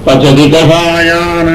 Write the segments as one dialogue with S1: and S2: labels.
S1: பச்சதி கஷாயான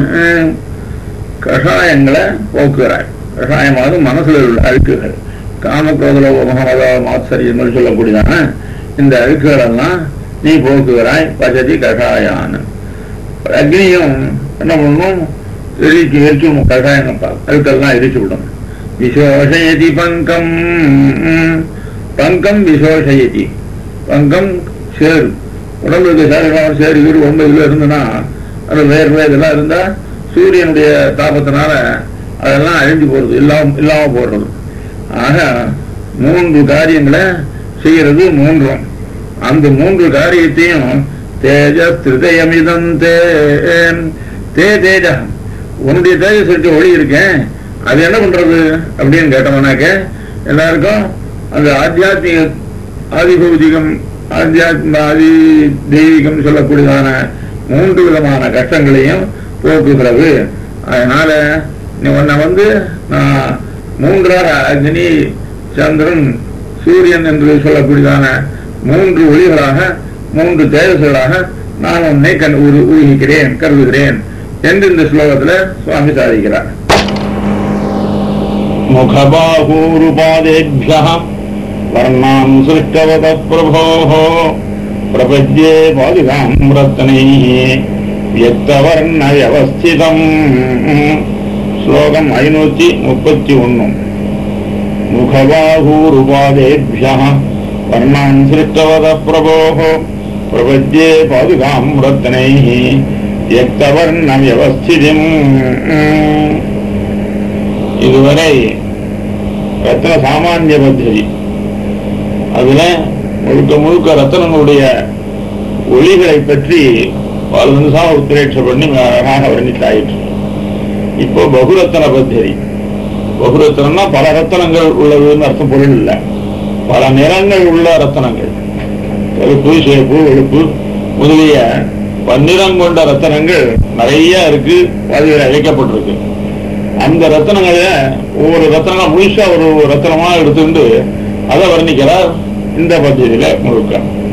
S1: கஷாயங்களை போக்குகிறாய் கஷாயமாவது மனசுல உள்ள அழுக்குகள் காமக்ரோதல மகமத மாத்சரியங்கள் சொல்லக்கூடியதான இந்த அழுக்குகள் எல்லாம் நீ போக்குகிறாய் பச்சதி கஷாயான அக்னியும் என்ன பண்ணணும் எரிச்சு எரிச்சு கஷாயம் அழுக்கெல்லாம் எரிச்சு விடும் விசோஷயதி பங்கம் பங்கம் விசோஷயதி பங்கம் சேரு உடம்புக்கு சேரம் சேரு வீடு ரொம்ப இதுல இருந்ததுன்னா அது வேர்வை இதெல்லாம் இருந்தா சூரியனுடைய தாபத்தினால அதெல்லாம் அழிஞ்சு போறது இல்லாம இல்லாம போடுறது ஆக மூன்று காரியங்களை செய்யறது மூன்றும் அந்த மூன்று காரியத்தையும் தேஜ திருதயமிதம் தே தே தேஜ உன்னுடைய தேஜஸ் வச்சு ஒளி இருக்கேன் அது என்ன பண்றது அப்படின்னு கேட்டோம்னாக்க எல்லாருக்கும் அந்த ஆத்தியாத்மிக ஆதிபௌதிகம் ஆத்தியாத்ம ஆதி தெய்வீகம் சொல்லக்கூடியதான மூன்று விதமான கஷ்டங்களையும் போக்குகிறது அதனால நீ உன்னை வந்து நான் மூன்றாக அக்னி சந்திரன் சூரியன் என்று சொல்லக்கூடியதான மூன்று ஒளிகளாக மூன்று தேஜஸ்களாக நான் உன்னை கண் ஊரு ஊகிக்கிறேன் கருதுகிறேன் என்று இந்த ஸ்லோகத்துல சுவாமி சாதிக்கிறார்
S2: मुखबाहूरुपादेभ्यः वर्णान् सृष्टवतः प्रभोः प्रपद्ये पादुकाम् रत्नैः व्यक्तवर्णव्यवस्थितम् श्लोकम् ऐनूति मुपत्ति ஒண்ணு मुखबाहूरुपादेभ्यः वर्णान् सृष्टवतः प्रभोः प्रपद्ये पादुकाम् रत्नैः व्यक्तवर्णव्यवस्थितिम् இதுவரை ரத்ன சாமானிய பத்ததி அதுல முழுக்க முழுக்க ரத்தனங்களுடைய ஒளிகளை பற்றி பல நிமிஷம் உத்திரேட்ச பண்ணி அழகாக வர்ணித்தாயிற்று இப்போ பகுரத்தன பத்ததி பகுரத்தனம்னா பல ரத்தனங்கள் உள்ளதுன்னு அர்த்தம் பொருள் இல்ல பல நிறங்கள் உள்ள ரத்தனங்கள் கருப்பு சேப்பு வெளுப்பு முதலிய பன்னிறம் கொண்ட ரத்தனங்கள் நிறைய இருக்கு அதுல அழைக்கப்பட்டிருக்கு அந்த ரத்தனங்கள ஒவ்வொரு ரத்தனங்களா முழுசா ஒரு ரத்தனமா எடுத்துட்டு அதை வர்ணிக்கிறார் இந்த பத்தியில முழுக்க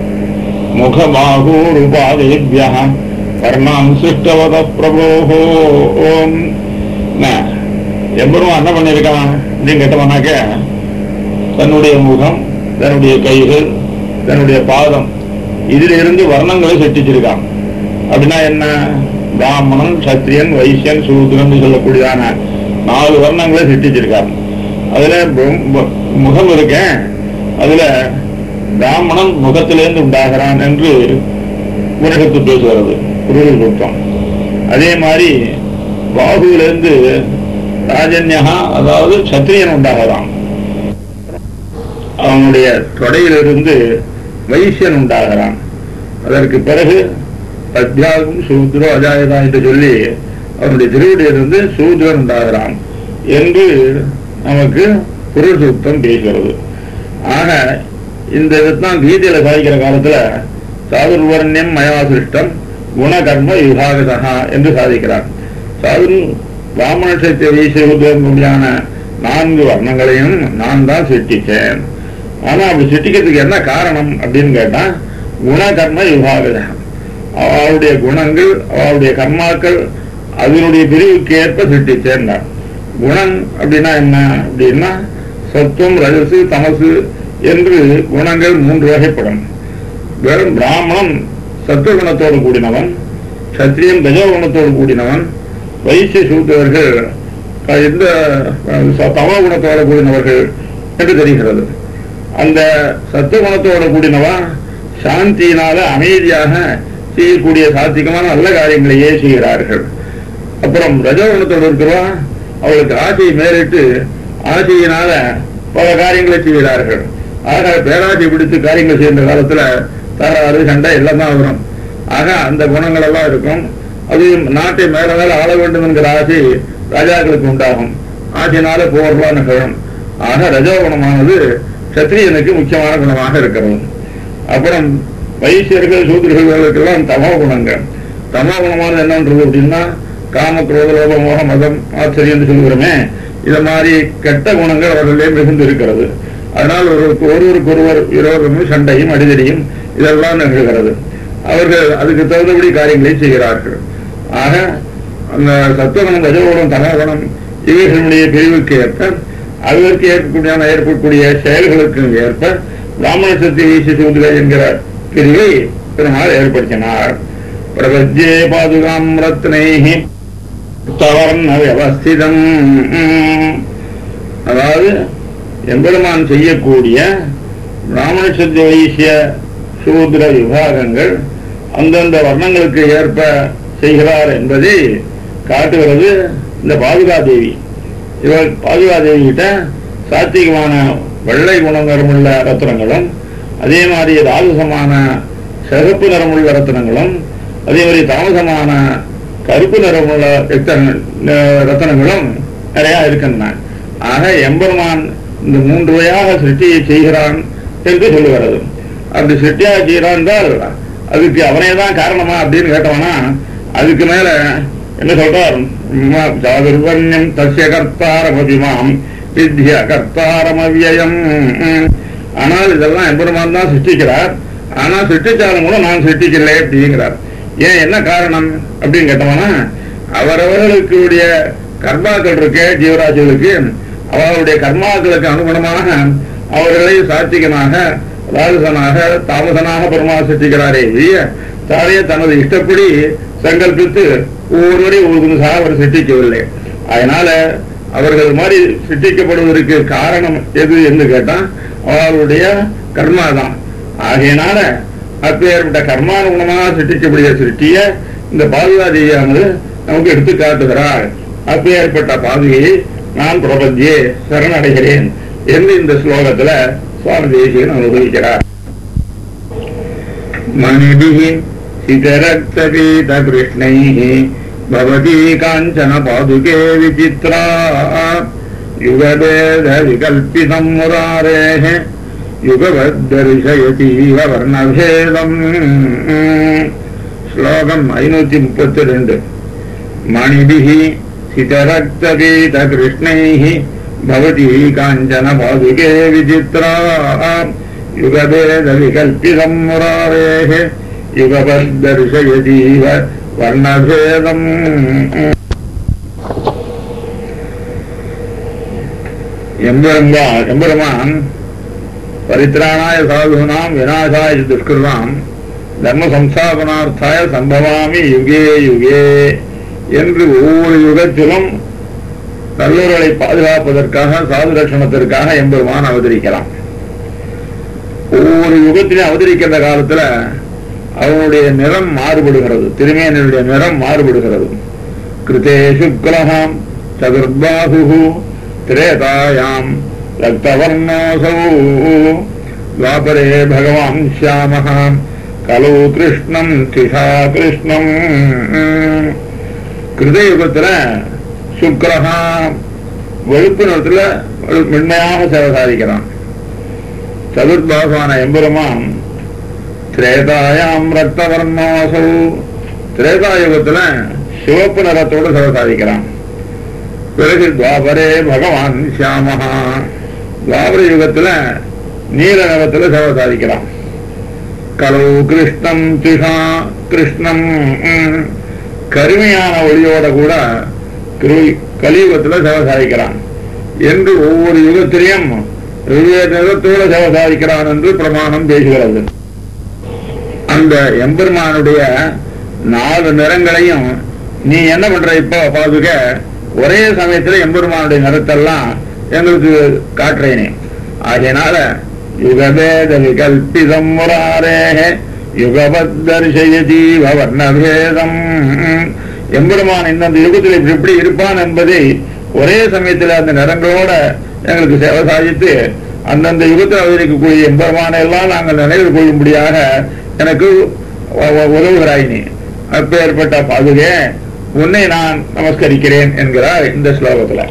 S2: முகமாகூருபாதேபியா வர்ணாம் சிருஷ்டவத பிரபோஹோ ஓம் எம்பரும் என்ன பண்ணிருக்கான் அப்படின்னு கேட்டவனாக்க தன்னுடைய முகம் தன்னுடைய கைகள் தன்னுடைய பாதம் இதுல இருந்து வர்ணங்களை செட்டிச்சிருக்கான் அப்படின்னா என்ன பிராமணன் சத்திரியன் வைசியன் சூத்திரன் சொல்லக்கூடியதான நாலு வர்ணங்களை சிட்டிச்சிருக்காங்க அதுல பு- பு- முகம் இருக்கேன் அதுல பிராமணன் முகத்திலிருந்து உண்டாகிறான் என்று உலகத்து பேசுகிறது குருவில் குற்றம் அதே மாதிரி பாகுவிலிருந்து ராஜன்யா அதாவது சத்திரியன் உண்டாகிறான் அவனுடைய தொடையிலிருந்து வைசியன் உண்டாகிறான் அதற்கு பிறகு அத்தியாகும் சூத்ரோ அஜாயதா என்று சொல்லி அவனுடைய திருவடியிலிருந்து சூத்ரன் உண்டாகிறான் என்று நமக்கு குரல் சூத்தம் பேசுகிறது ஆக இந்த இதுதான் கீதையில சாதிக்கிற காலத்துல சாதுர்வர்ணியம் மயா சிருஷ்டம் குணகர்ம விபாகதா என்று சாதிக்கிறார் சாதுர் பிராமண சத்திய வைசியான நான்கு வர்ணங்களையும் நான் தான் சிருஷ்டிச்சேன் ஆனா அப்படி சிருஷ்டிக்கிறதுக்கு என்ன காரணம் அப்படின்னு கேட்டா குணகர்ம விபாகதா அவளுடைய குணங்கள் அவளுடைய கர்மாக்கள் அதனுடைய பிரிவுக்கு ஏற்ப சிருஷ்டிச்சேன்னார் குணம் அப்படின்னா என்ன அப்படின்னா சத்துவம் ரஜசு தமசு என்று குணங்கள் மூன்று வகைப்படும் வெறும் பிராமணன் சத்துவகுணத்தோடு கூடினவன் சத்திரியன் ரஜோகுணத்தோடு கூடினவன் வைசிய சூத்திரர்கள் க- இந்த அஹ், ச- தமோ குணத்தோடு கூடினவர்கள் என்று தெரிகிறது அந்த சத்துவகுணத்தோடு கூடினவன் சாந்தியினால அமைதியாக செய்யக்கூடிய சாத்திகமான நல்ல காரியங்களையே செய்கிறார்கள் அப்புறம் ரஜோகுணத்தோடு இருக்கிறவா அவளுக்கு ஆசையை மேலிட்டு ஆசையினால பல காரியங்களை செய்கிறார்கள் ஆக பேராசை பிடித்து காரியங்கள் செய்கின்ற காலத்துல தகராறு சண்டை எல்லாம் தான் வரும் ஆக அந்த குணங்கள் எல்லாம் இருக்கும் அது நாட்டை மேல மேல ஆள வேண்டும் என்கிற ஆசை ராஜாக்களுக்கு உண்டாகும் ஆசையினால போர்லாம் நிகழும் ஆக ரஜோகுணமானது சத்திரியனுக்கு முக்கியமான குணமாக இருக்கிறது அப்புறம் வைசியர்கள் சூத்திரர்களுக்கெல்லாம் தமோ குணங்கள் தமோ குணமானது என்னன்றது அப்படின்னா காம குரோத லோப மோக மதம் ஆச்சரியம் என்று சொல்கிறோமே இத மாதிரி கெட்ட குணங்கள் அவர்களிலே மிகுந்து இருக்கிறது அதனால் ஒருவருக்கு ஒருவருக்கு ஒருவர் விரோதமும் சண்டையும் அடிதடியும் இதெல்லாம் நிகழ்கிறது அவர்கள் அதுக்கு தகுந்தபடி காரியங்களை செய்கிறார்கள் ஆக அந்த சத்துவகுணம் ரஜகுணம் தமோகுணம் இவைகளுடைய பிரிவுக்கு ஏற்ப அதற்கு ஏற்பக்கூடிய ஏற்படக்கூடிய செயல்களுக்கு ஏற்ப பிராமண சக்தி வீசி சூதுக என்கிற பிரிவை பெருமாள் ஏற்படுத்தினார் பிரபஞ்சே பாதுகாம் ரத்னைஹி தவர்ண வியவஸ்திதம் அதாவது எம்பெருமான் செய்யக்கூடிய பிராமண சக்தி வைசிய சூத்ர விபாகங்கள் அந்தந்த வர்ணங்களுக்கு ஏற்ப செய்கிறார் என்பதை காட்டுகிறது இந்த பாதுகாதேவி இவர் பாதுகாதேவி கிட்ட சாத்திகமான வெள்ளை குணம் நிறமுள்ள ரத்னங்களும் அதே மாதிரி ராஜசமான சிகப்பு நிறமுள்ள ரத்னங்களும் அதே மாதிரி தாமசமான கருப்பு நிறமுள்ள ரத்தன- ந- ரத்தனங்களும் நிறைய இருக்கின்றன ஆக எம்பெருமான் இந்த மூன்று வகையாக சிருஷ்டியை செய்கிறான் என்று சொல்லுகிறது அப்படி சிருஷ்டியாக செய்கிறான் என்றால் அதுக்கு அவனே தான் காரணமா அப்படின்னு கேட்டவனா அதுக்கு மேல என்ன சொல்றார் ம- சாதுர்வர்ணியம் தஸ்ய கர்த்தாரமபிமாம் வித்ய கர்த்தாரமவ்யயம் ஆனால் இதெல்லாம் எம்பெருமான் தான் சிருஷ்டிக்கிறார் ஆனா சிருஷ்டிச்சாலும் கூட நான் சிருஷ்டிக்கல அப்படிங்கிறார் ஏன் என்ன காரணம் அப்படின்னு கேட்டோம்னா அவரவர்களுக்கு உடைய கர்மாக்கள் இருக்கே ஜீவராஜிகளுக்கு அவர்களுடைய கர்மாக்களுக்கு அனுகுணமாக அவர்களை சாத்திகனாக ராஜசனாக தாமசனாக பெருமாள் சிருஷ்டிக்கிறாரே ஒழிய தானே தனது இஷ்டப்படி சங்கல்பித்து ஒவ்வொருவரை ஒவ்வொருசாக அவர் சிருஷ்டிக்கவில்லை அதனால அவர்கள் மாதிரி சிருஷ்டிக்கப்படுவதற்கு காரணம் எது என்று கேட்டா அவர்களுடைய கர்மா தான் ஆகையினால அப்பேற்பட்ட கர்மானுகுணமாக சிருஷ்டிக்கக்கூடிய சிருஷ்டிய இந்த பாதுகாதேவியானது நமக்கு எடுத்து காட்டுகிறார் அப்பேற்பட்ட பாதுகையை நான் பிரபஞ்சே சரணடைகிறேன் என்று இந்த ஸ்லோகத்துல சுவாமி தேசிகன் அனுபவிக்கிறார் மணிபிः सितरक्तपीतकृष्णैः भवती काञ्चन पादुके विचित्रा युगभेदविकल्पितम् मुरारेः युगवद्दर्शयतीव वर्णभेदम् श्लोकम् ऐनूति मुपत्ति ரெண்டு मणिभिः सितरक्तपीतकृष्णैः भवती काञ्चन पादुके विचित्रा युगभेदविकल्पितम् मुरारेः युगपद्दर्शयतीव वर्णभेदम् எம்பெரும்பா எம்பெருமான் பரித்ராணாய சாதுனாம் விநாசாய துஷ்கிருதாம் தர்ம சம்ஸ்தாபனார்த்தாய சம்பவாமி யுகே யுகே என்று ஒவ்வொரு யுகத்திலும் நல்லோர்களை பாதுகாப்பதற்காக சாது ரட்சணத்திற்காக எம்பெருமான் அவதரிக்கலாம் ஒவ்வொரு யுகத்திலும் அவதரிக்கின்ற காலத்துல அவனுடைய நிறம் மாறுபடுகிறது திருமேனியுடைய நிறம் மாறுபடுகிறது கிருதே சுக்லஹாம் சதுர்பாகு திரேதாயாம் ரக்தவர்ணோசௌ துவாபரே பகவான் ஷியாமஹாம் கலோ கிருஷ்ணம் திஷா கிருஷ்ணம் கிருத யுகத்துல சுக்ரஹா வெளுப்பு நிறத்துல வெளு- மென்மையாக சேவை சாதிக்கிறான் சதுர்பாகவான எம்பெருமான் திரேதாயாம் ரக்தவர்ணோசௌ திரேதா யுகத்துல சிவப்பு நிறத்தோடு சேவை சாதிக்கிறான் பிறகு துவாபரே பகவான் ஷியாமஹா துவாபர யுகத்துல நீல நிறத்துல சேவை சாதிக்கிறான் கலோ கிருஷ்ணம் திஷா கிருஷ்ணம் ம், கருமையான ஒளியோட கூட கிரு- கலியுகத்துல சேவை சாதிக்கிறான் என்று ஒவ்வொரு யுகத்திலையும் வெவ்வேறு நிறத்தோட சேவை சாதிக்கிறான் என்று பிரமாணம் பேசுகிறது அந்த எம்பெருமானுடைய நாலு நிறங்களையும் நீ என்ன பண்ற இப்ப பாதுக ஒரே சமயத்துல எம்பெருமானுடைய நிறத்தெல்லாம் எங்களுக்கு காட்டுறேனே ஆகையினால யுகபேத விகல்பிதம் முராரேக யுகபத்தர்ஷயதீவ வர்ணபேதம் எம்பெருமான் இந்தந்த யுகத்தில் இப்படி இப்படி இருப்பான் என்பதை ஒரே சமயத்துல அந்த நிறங்களோட எங்களுக்கு சேவை சாதித்து அந்தந்த யுகத்தில் அவதரிக்கக்கூடிய எம்பெருமானை எல்லாம் நாங்கள் நினைவு கொள்ளும்படியாக எனக்கு உ- உ- உதவுகிறாய் நீ அப்பேற்பட்ட பாதுகே உன்னை நான் நமஸ்கரிக்கிறேன் என்கிறார் இந்த ஸ்லோகத்துல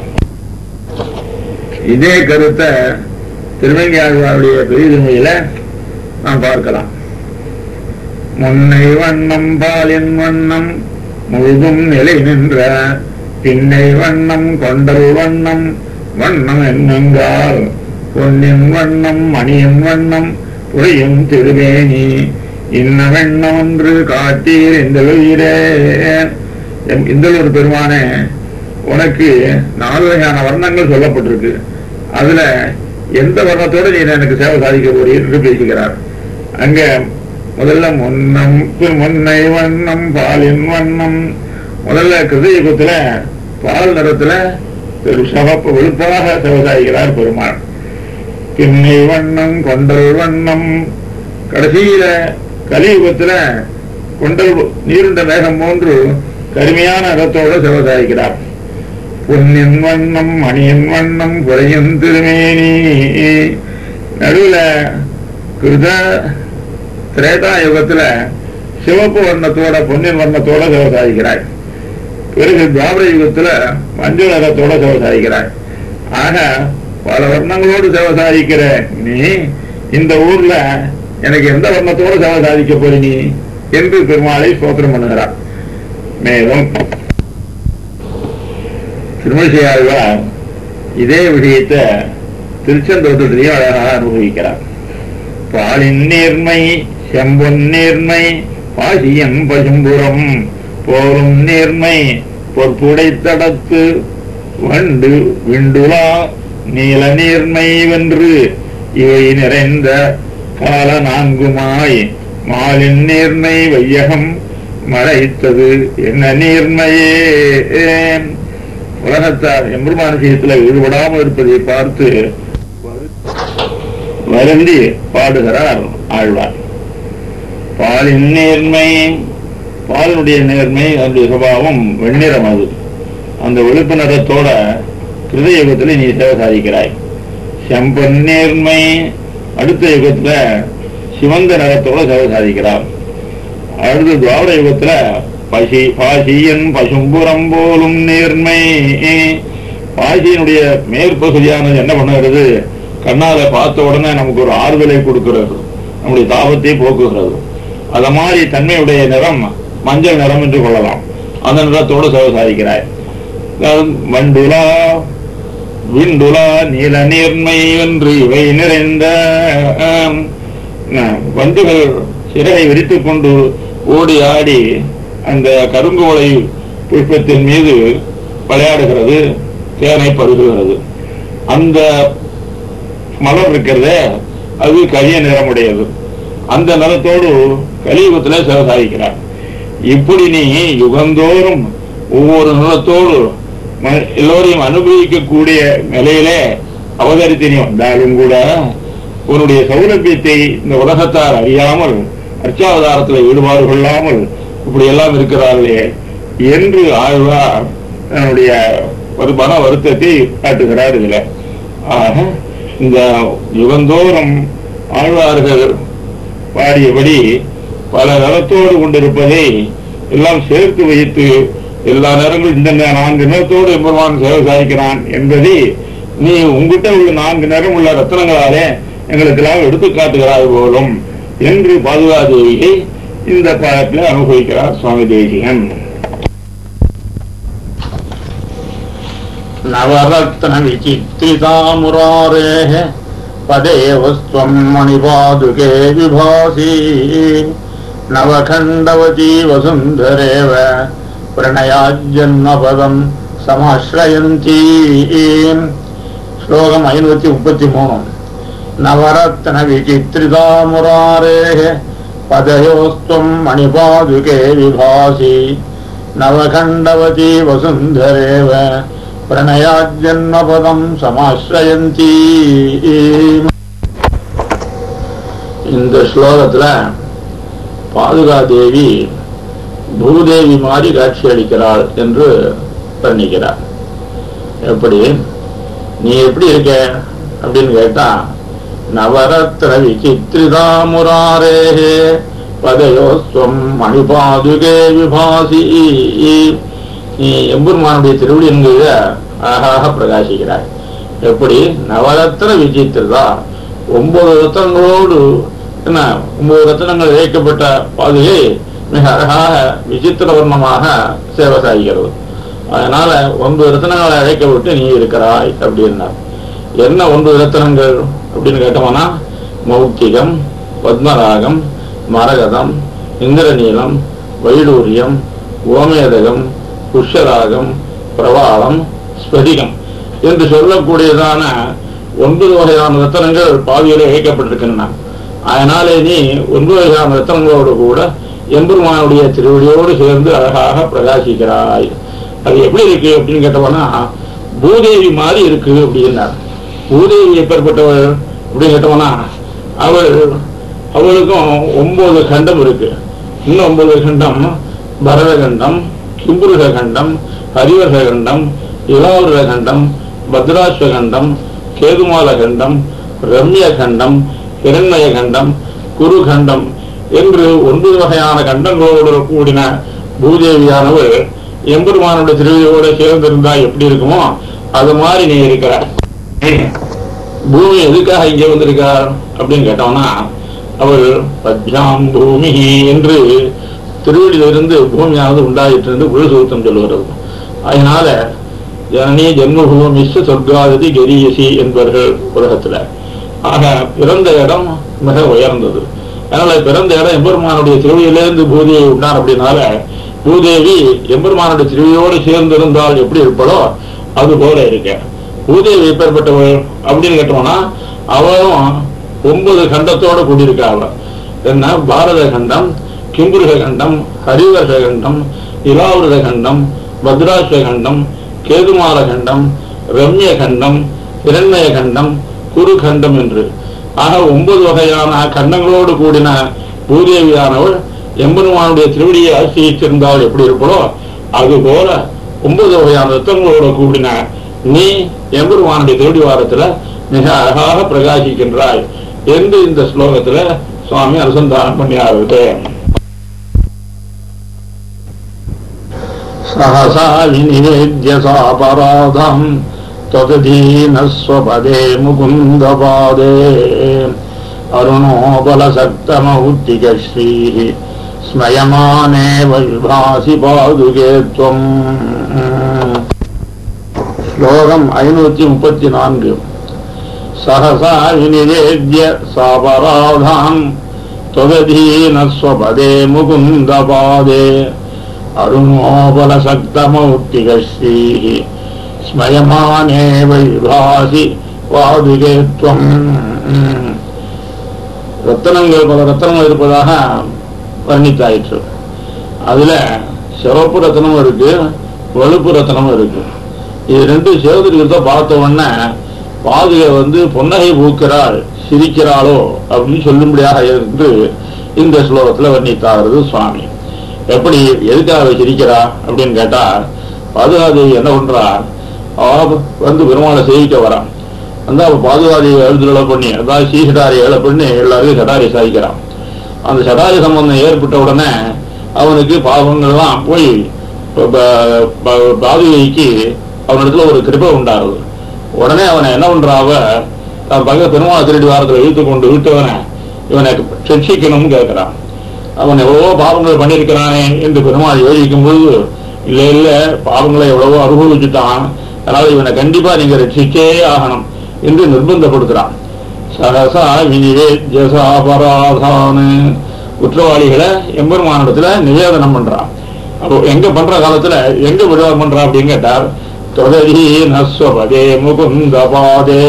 S2: இதே கருத்தை திருமங்கியாழ்வாருடைய பெரிய திருமையில நாம் பார்க்கலாம் முன்னை வண்ணம் பாலின் வண்ணம் முழுதும் நிலை நின்ற பின்னை வண்ணம் கொண்டல் வண்ணம் வண்ணம் என்னங்கால் பொன்னின் வண்ணம் மணியின் வண்ணம் புரியும் திருவேணி இன்னவெண்ணம் ஒன்று காட்டீர் இந்த உயிரே எம் இந்தலூர் பெருமானே உனக்கு நாலு வகையான வர்ணங்கள் சொல்லப்பட்டிருக்கு அதுல எந்த வர்ணத்தோட நீ எனக்கு சேவை சாதிக்க போறீர் என்று பேசுகிறார் அங்க முதல்ல முன்னம் முன்னை வண்ணம் பாலின் வண்ணம் முதல்ல கிருதயுகத்துல பால் நிறத்துல ஒரு சவப்பு வெளுப்பாக சேவை சாதிக்கிறார் பெருமாள் பின்னை வண்ணம் கொண்டல் வண்ணம் கடைசியில கலியுகத்துல கொண்டல் நீருண்ட மேகம் போன்று கருமையான இடத்தோட சிவசாதிக்கிறார் பொன்னின் வண்ணம் மணியின் வண்ணம் குறையும் திருமேனி நடுவுல கிருத திரேதா யுகத்துல சிவப்பு வண்ணத்தோட பொன்னின் வண்ணத்தோட சிவசாதிக்கிறார் பிறகு துவாபர யுகத்துல மஞ்சள் நிறத்தோட சிவசாதிக்கிறார் ஆக பல வர்ணங்களோடு சேவை சாதிக்கிற நீ இந்த ஊர்ல எனக்கு எந்த வர்ணத்தோடு சேவை சாதிக்க போற நீ என்று பெருமாளை ஸ்தோத்திரம் பண்ணுகிறார் மேலும் திருமணிசையாழ்வார் இதே விஷயத்தை திருச்செந்தோட்டத்திலேயும் அழகாக அனுபவிக்கிறார் பாலின் நேர்மை செம்பொன் நேர்மை பாசியன் பசும்புறம் போரும் நேர்மை பொற்புடைத்தடத்து வண்டு விண்டுலா நீல நீர்மை வென்று இவை நிறைந்த கால நான்குமாய் மாலின் நீர்மை வையகம் மறைத்தது என்ன நீர்மையே உலகத்தார் எம்பெருமான விஷயத்துல ஈடுபடாமல் இருப்பதை பார்த்து வருந்தி பாடுகிறார் ஆழ்வார் பாலின் நேர்மை பாலினுடைய நேர்மை அதனுடைய சுபாவம் வெண்ணிறம் அது அந்த வெளுப்பு நிறத்தோட கிருத யுகத்துல நீ சேவை சாதிக்கிறாய் செம்பன் நேர்மை அடுத்த யுகத்துல சிவந்த நிறத்தோட சேவை சாதிக்கிறார் அடுத்து துவாபர யுகத்துல பசி பாசியன் பசும்புறம் போலும் நேர்மை பாசியினுடைய மேற்பகுதியானது என்ன பண்ணுகிறது கண்ணால பார்த்த உடனே நமக்கு ஒரு ஆறுதலை கொடுக்கிறது நம்முடைய தாபத்தை போக்குகிறது அத மாதிரி தன்மையுடைய நிறம் மஞ்சள் நிறம் என்று கொள்ளலாம் அந்த நிறத்தோடு சேவை சாதிக்கிறாய் மண்டுலா விண்டுலா நீல நீர்மை என்று இவை நிறைந்த ஆம், ஆ, வண்டுகள் சிறகை விரித்துக் கொண்டு ஓடி ஆடி அந்த கருங்கோலை புஷ்பத்தின் மீது விளையாடுகிறது தேனை பருகுகிறது அந்த மலர் இருக்கிறதே அது கரிய நிறமுடையது அந்த நிறத்தோடு கலியுகத்திலே சிவசாதிக்கிறார் இப்படி நீ யுகந்தோறும் ஒவ்வொரு நிறத்தோடு ம- எல்லோரையும் அனுபவிக்கக்கூடிய நிலையிலே அவதரித்து நீ வந்தாலும் கூட உன்னுடைய சௌலபியத்தை இந்த உலகத்தார் அறியாமல் அர்ச்சாவதாரத்தில் ஈடுபாடு கொள்ளாமல் இப்படி எல்லாம் இருக்கிறார்களே என்று ஆழ்வார் தன்னுடைய ஒரு மன வருத்தத்தை காட்டுகிறார் இதுல ஆக இந்த யுகந்தோறும் ஆழ்வார்கள் பாடியபடி பல நலத்தோடு கொண்டிருப்பதை எல்லாம் சேர்த்து வைத்து எல்லா நேரங்களும் இந்த நே- நான்கு நிறத்தோடு எம்பெருமான் சேவை சாதிக்கிறான் என்பதை நீ உங்ககிட்ட உள்ள நான்கு நிறம் உள்ள ரத்தனங்களாலே எங்களுக்கெல்லாம் எடுத்து காட்டுகிறாய் போலும் என்று பாதுகாதேவியை இந்த பாடத்தில் அனுபவிக்கிறார் சுவாமி தேசிகன்
S1: नवरत्न विचित्रितामुरारेः पदेव स्वम् मणिपादुके विभासी नवखण्डवती वसुन्धरेव प्रणयाज्जन्मपदम् समाश्रयन्ती श्लोकम् ऐनूति मुपति मूणु नवरत्न विचित्रितामुरारेः पदयोस्त्वम् मणिपादुके विभासी नवखण्डवती वसुन्धरेव பிரணயாஜன்மபதம் சமாசிரயந்தி இந்த ஸ்லோகத்துல பாதுகாதேவி பூதேவி மாதிரி காட்சி அளிக்கிறாள் என்று வர்ணிக்கிறார் எப்படி நீ எப்படி இருக்க அப்படின்னு கேட்டா நவரத்ன விசித்ரிதா முராரே பதயோஸ்வம் மணிபாதுகே விபாசி நீ எம்பெருமானுடைய திருவிழியன்களில அழகாக பிரகாசிக்கிறாய் எப்படி நவரத்ன விசித்திரதா ஒன்பது ரத்தனங்களோடு என்ன ஒன்பது ரத்தனங்கள் இழைக்கப்பட்ட பாதுகை மிக அழகாக விசித்திர வர்ணமாக சேவை சாய்கிறது அதனால ஒன்பது ரத்தனங்களை அழைக்கப்பட்டு நீ இருக்கிறாய் அப்படின்னா என்ன ஒன்பது ரத்தனங்கள் அப்படின்னு கேட்டோம்னா மௌக்திகம் பத்மராகம்
S2: மரகதம் இந்திரநீலம் வைடூரியம் கோமேதகம் புஷ்யராகம் பிரவாளம் ஸ்படிகம் என்று சொல்லக்கூடியதான ஒன்பது வகையான ரத்தனங்கள் பாவியிலே வைக்கப்பட்டிருக்கின்றன அதனாலே நீ ஒன்பது வகையான ரத்தனங்களோடு கூட எம்பெருமானுடைய திருவடியோடு சேர்ந்து அழகாக பிரகாசிக்கிறாய் அது எப்படி இருக்கு அப்படின்னு கேட்டவனா பூதேவி மாதிரி இருக்கு அப்படின்னார் பூதேவி எப்பேற்பட்டவள் அப்படின்னு கேட்டவனா அவள் அவளுக்கும் ஒன்பது கண்டம் இருக்கு இன்னும் ஒன்பது கண்டம் பரத கண்டம் கிம்புருக கண்டம் ஹரிவர்க கண்டம் இளாவுர கண்டம் பத்ராஸ்வ கண்டம் கேதுமால கண்டம் ரம்ய கண்டம் இரண்மய கண்டம் குரு கண்டம் என்று ஒன்பது வகையான கண்டங்களோடு கூடின பூதேவியானவள் எம்பெருமானுடைய திருவிழியோட சேர்ந்திருந்தா எப்படி இருக்குமோ அது மாதிரி நீ இருக்கிறாய் பூமி எதுக்காக இங்கே வந்திருக்கார் அப்படின்னு கேட்டோம்னா அவள் பத்யாம் பூமி என்று திருவடியிலிருந்து பூமியானது உண்டாயிற்று என்று குருசூத்தம் சொல்லுகிறது அதனால ஜனனி ஜென்மபூமி சொர்க்காததி கரியசி என்பவர்கள் உலகத்துல ஆக பிறந்த இடம் மிக உயர்ந்தது அதனால பிறந்த இடம் எம்பெருமானுடைய திருவியிலிருந்து பூதேவி உண்டார் அப்படின்னால பூதேவி எம்பெருமானுடைய திருவியோடு சேர்ந்திருந்தால் எப்படி இருப்பதோ அது போல இருக்க பூதேவி எப்பேற்பட்டவள் அப்படின்னு கேட்டோம்னா அவளும் ஒன்பது கண்டத்தோட கூடியிருக்கா அவ என்ன பாரத கண்டம் கிம்புருக கண்டம் ஹரிவர்ஷ கண்டம் இலாவிரத கண்டம் பத்ராஸ்வ கண்டம் கேதுமால கண்டம் ரம்ய கண்டம் இரண்மய கண்டம் குரு கண்டம் என்று ஆக ஒன்பது வகையான கண்டங்களோடு கூடின பூதேவியானவள் எம்பெருமானுடைய திருவடியை ஆசிரியிருந்தால் எப்படி இருப்பதோ அது போல ஒன்பது வகையான ரத்தங்களோடு கூடின நீ எம்பெருமானுடைய திருவடி வாரத்துல மிக அழகாக பிரகாசிக்கின்றாய் என்று இந்த ஸ்லோகத்துல சுவாமி அனுசந்தானம் பண்ணியாருது सहसा विनिवेद्य सापराधम् त्वदधीनस्वपदे मुकुन्दपादे अरुणोबलसक्तमौक्तिकश्रीः स्मयमाने वैभासि पादुके त्वम् श्लोकम् ऐनूति मुपति नान्கு सहसा विनिवेद्य सापराधाम् त्वदधीनस्वपदे मुकुन्दपादे अरुणोबलसक्तमौक्तिकश्रीः स्मयमाने वैभासि பாதுகே துவம் ரத்தனங்கள் பல ரத்தனங்கள் இருப்பதாக வர்ணித்தாயிற்று அதுல சிவப்பு ரத்தனமும் இருக்கு வலுப்பு ரத்தனமும் இருக்கு இது ரெண்டு சிவத்திருக்கிறத பார்த்த உடனே பாதுகை வந்து பொன்னகை பூக்கிறாள் சிரிக்கிறாளோ அப்படின்னு சொல்லும்படியாக இருந்து இந்த ஸ்லோகத்துல வர்ணித்தாகிறது சுவாமி எப்படி எதுக்காக அவ சிரிக்கிறா அப்படின்னு கேட்டா பாதுகாதேவி என்ன பண்றா அவ வந்து பெருமாளை சேவிக்க வரான் வந்து அவ பாதுகாதேவி எழுதுல பண்ணி அதாவது ஸ்ரீசடாரி ஏழை பண்ணி எல்லாருக்கும் சடாரி சாதிக்கிறான் அந்த சடாரி சம்பந்தம் ஏற்பட்ட உடனே அவனுக்கு பாவங்கள்லாம் போய் ப- ப- ப- பாதுகைக்கு அவனிடத்துல ஒரு கிருபை உண்டாகுது உடனே அவனை என்ன பண்றா அவ தன் பக்க பெருமாள் திருடி வாரத்தில் இழுத்து கொண்டு விட்டவனை இவனை சிக்ஷிக்கணும்னு கேட்கிறான் அவன் எவ்வளவோ பாவங்கள் பண்ணியிருக்கிறானே என்று பெருமாள் யோசிக்கும் பொழுது இல்ல இல்ல பாவங்களை எவ்வளவோ அனுபவிச்சுட்டான் அதனால இவனை கண்டிப்பா நீங்க ரட்சிச்சே ஆகணும் என்று நிர்பந்தப்படுத்துறான் சகசா விநிவேத்யசாபராதானு குற்றவாளிகளை எம்பெருமானிடத்துல நிவேதனம் பண்றான் அப்போ எங்க பண்ற காலத்துல எங்க விடுதலை பண்றா அப்படின்னு கேட்டார் தொடரி நஸ்வபதே முகுந்த பாதே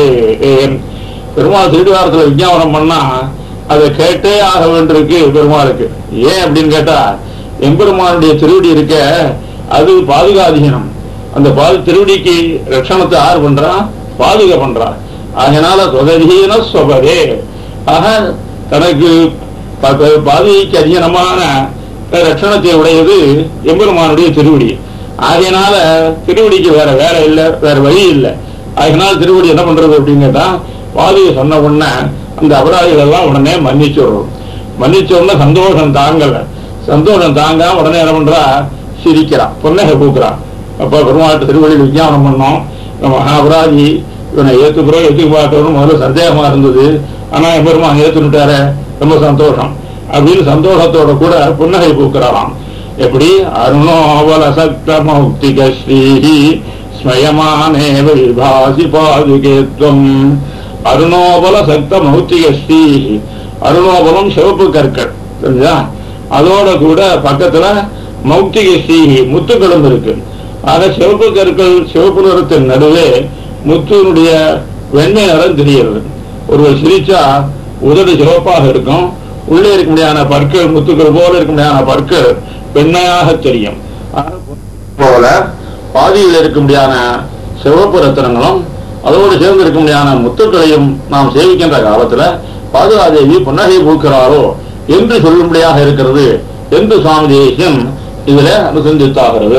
S2: பெருமாள் திருவாரத்துல விஞ்ஞாபனம் பண்ணா அதை கேட்டே ஆக வேண்டியிருக்கு பெருமாளுக்கு ஏன் அப்படின்னு கேட்டா எம்பெருமானுடைய திருவடி இருக்க அது பாதுகாதீனம் அந்த பாது திருவடிக்கு ரட்சணத்தை யார் பண்றா பாதுகா பண்றா அதனால தொதரீன சொபதே ஆக தனக்கு ப- ப- பாதுகைக்கு அதிகமான ரட்சணத்தை உடையது எம்பெருமானுடைய திருவடி ஆகையினால திருவடிக்கு வேற வேலை இல்ல வேற வழி இல்ல அதனால திருவடி என்ன பண்றது அப்படின்னு கேட்டா பாதுகை சொன்ன உடனே அந்த அபராதிகள் எல்லாம் உடனே மன்னிச்சுடுறோம் மன்னிச்ச உடனே சந்தோஷம் தாங்கல சந்தோஷம் தாங்காம உடனே என்ன பண்றா சிரிக்கிறான் பொன்னகை பூக்குறான் அப்ப பெருமாட்டு திருவடியில் விஞ்ஞானம் பண்ணோம் நம்ம அபராதி இவனை ஏத்துக்கிறோம் ஏத்துக்க மாட்டோம்னு முதல்ல சந்தேகமா இருந்தது ஆனா என் பெருமான் ஏத்துனுட்டாரு ரொம்ப சந்தோஷம் அப்படின்னு சந்தோஷத்தோட கூட புன்னகை பூக்கிறாராம் எப்படி அருணோவல சக்த மௌக்திக ஸ்ரீஹி ஸ்மயமானே விபாசி பாதுகேத்வம் அருணோபல சக்த மௌத்திக ஸ்ரீஹி அருணோபலம் சிவப்பு கற்கள் தெரிஞ்சா அதோட கூட பக்கத்துல மௌக்திக ஸ்ரீஹி முத்துக்களும் இருக்கு ஆக சிவப்பு கற்கள் சிவப்பு நிறத்தின் நடுவே முத்துனுடைய வெண்மை நிறம் தெரிகிறது ஒருவர் சிரிச்சா உதடு சிவப்பாக இருக்கும் உள்ளே இருக்க முடியாத பற்கள் முத்துக்கள் போல இருக்க முடியாத பற்கள் வெண்மையாக தெரியும் ஆக போல பாதியில் இருக்க முடியாத சிவப்பு ரத்தனங்களும் அதோடு சேர்ந்து இருக்க முடியாத முத்துக்களையும் நாம் சேவிக்கின்ற காலத்துல பாதுகாதேவி புன்னகை பூக்கிறாரோ என்று சொல்லும்படியாக இருக்கிறது என்று சுவாமி தேசியம் இதுல அனுசந்தித்தாகிறது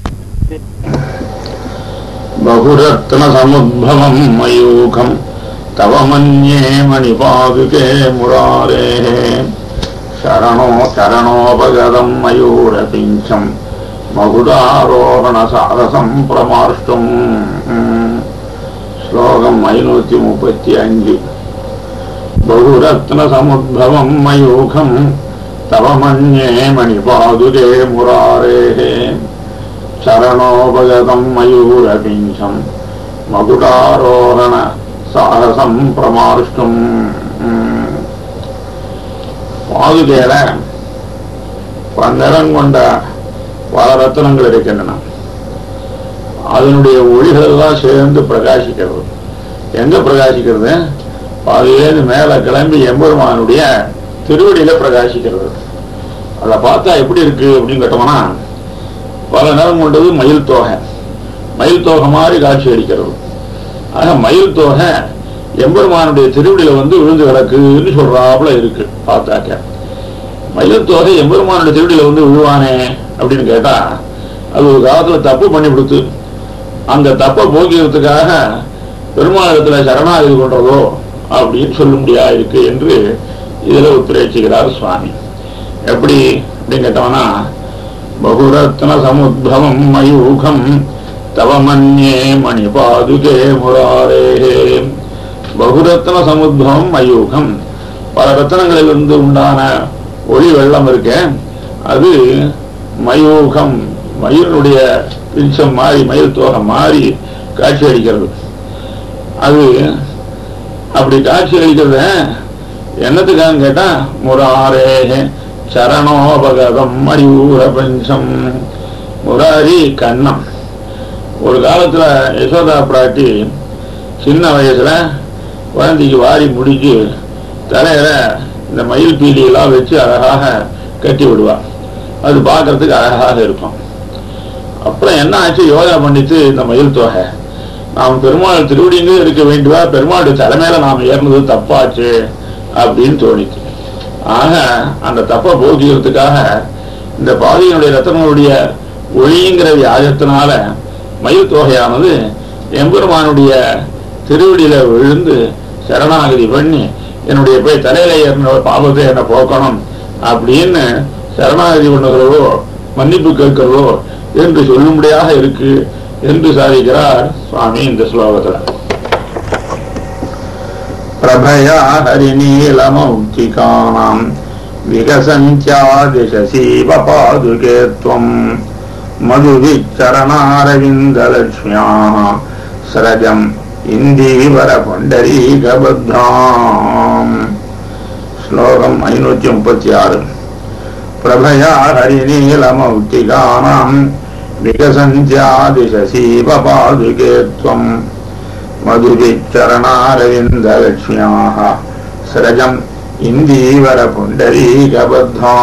S2: बहुरत्न समुद्भवम् मयूखम् तव मन्ये मणिपादुके मुरारेः शरणो चरणोपगतम् मयूरपिञ्चम् मகுடாரோகணசாரசம் பிரமாஷ்டும் ஸ்லோகம் ஐநூத்தி முப்பத்தி அஞ்சு பகுரத்ன சமுদ্भவம் மயூகம் தவ மன்யே மணிபாதுகே முராரேः சரணோபகதம் மயூரபிஞ்சம் மகுடாரோகண சாரசம் பிரமாஷ்டும் பாதுகேல பன்னிறம் கொண்ட பல ரத்தனங்கள் இருக்கின்றன அதனுடைய ஒளிகள் எல்லாம் சேர்ந்து பிரகாசிக்கிறது எங்க பிரகாசிக்கிறது பாதியிலேருந்து மேல கிளம்பி எம்பெருமானுடைய திருவடியில பிரகாசிக்கிறது அதை பார்த்தா எப்படி இருக்கு அப்படின்னு கேட்டோம்னா பல நிறம் கொண்டது மயில் தோகை மயில் தோகை மாதிரி காட்சி அளிக்கிறது ஆக மயில் தோகை எம்பெருமானுடைய திருவடியில வந்து விழுந்து கிடக்குன்னு சொல்றாப்புல இருக்கு பார்த்தாக்க மயில் தோகை எம்பெருமானுடைய திருவடியில வந்து விழுவானே அப்படின்னு கேட்டா அது ஒரு காலத்துல தப்பு பண்ணி கொடுத்து அந்த தப்பை போக்கிறதுக்காக பெருமாளத்துல சரணாகதி கொண்டதோ அப்படின்னு சொல்ல முடியா இருக்கு என்று இதுல உத்திரேசிக்கிறார் சுவாமி எப்படி அப்படின்னு கேட்டோம்னா பகுரத்ன சமுদ্ভவம் மயூகம் தவ மன்யே மணிபாதுகே முராரே பகுரத்ன சமுদ্ভவம் மயூகம் பல ரத்தனங்களிலிருந்து உண்டான ஒளி வெள்ளம் இருக்க அது மயூகம் மயிலுடைய பிஞ்சம் மாறி மயில் தோகை மாறி காட்சி அளிக்கிறது அது அப்படி காட்சி அளிக்கிறத என்னத்துக்காக கேட்டா முராரே சரணோபகதம் மயூர பஞ்சம் முராரி கண்ணம் ஒரு காலத்துல யசோதா பிராட்டி சின்ன வயசுல குழந்தைக்கு வாரி முடிச்சு தலையில இந்த மயில் பீலியெல்லாம் வச்சு அழகாக கட்டி விடுவா அது பார்க்கறதுக்கு அழகாக இருக்கும் அப்புறம் என்ன ஆச்சு யோகா பண்ணிட்டு இந்த மயில் தொகை நாம் பெருமாள் திருவடிங்க இருக்க வேண்டுவா பெருமாளுடைய தலைமையில நாம் ஏறினது தப்பாச்சு அப்படின்னு தோணிச்சு ஆக அந்த தப்பை போக்கிக்கிறதுக்காக இந்த பாதியினுடைய ரத்தனங்களுடைய ஒளிங்கிற வியாஜத்தினால மயில் தொகையானது எம்பெருமானுடைய திருவடியில விழுந்து சரணாகதி பண்ணி என்னுடைய போய் தலையில ஏறின பாவத்தை என்ன போக்கணும் அப்படின்னு சரணாகதி பண்ணுகிறதோ மன்னிப்பு கேட்கிறதோ என்று சொல்லும்படியாக இருக்கு என்று சாதிக்கிறார் சுவாமி இந்த ஸ்லோகத்துல பிரபயா ஹரிநீலமௌக்திகானாம் விகசஞ்சாதிசசீவ பாதுகே त्वम् मधुविचरणारविन्दलक्ष्म्याः स्रजम् इन्दीवरपुण्डरीकबद्धाम् श्लोकम् ऐनूति मुपति आरु प्रभया हरिनीलमौक्तिकानाम् विकसन्त्यादिशसीव पादुके त्वम् मधुविचरणारविन्दलक्ष्म्याः स्रजम् इन्दीवरपुण्डरीकबद्धा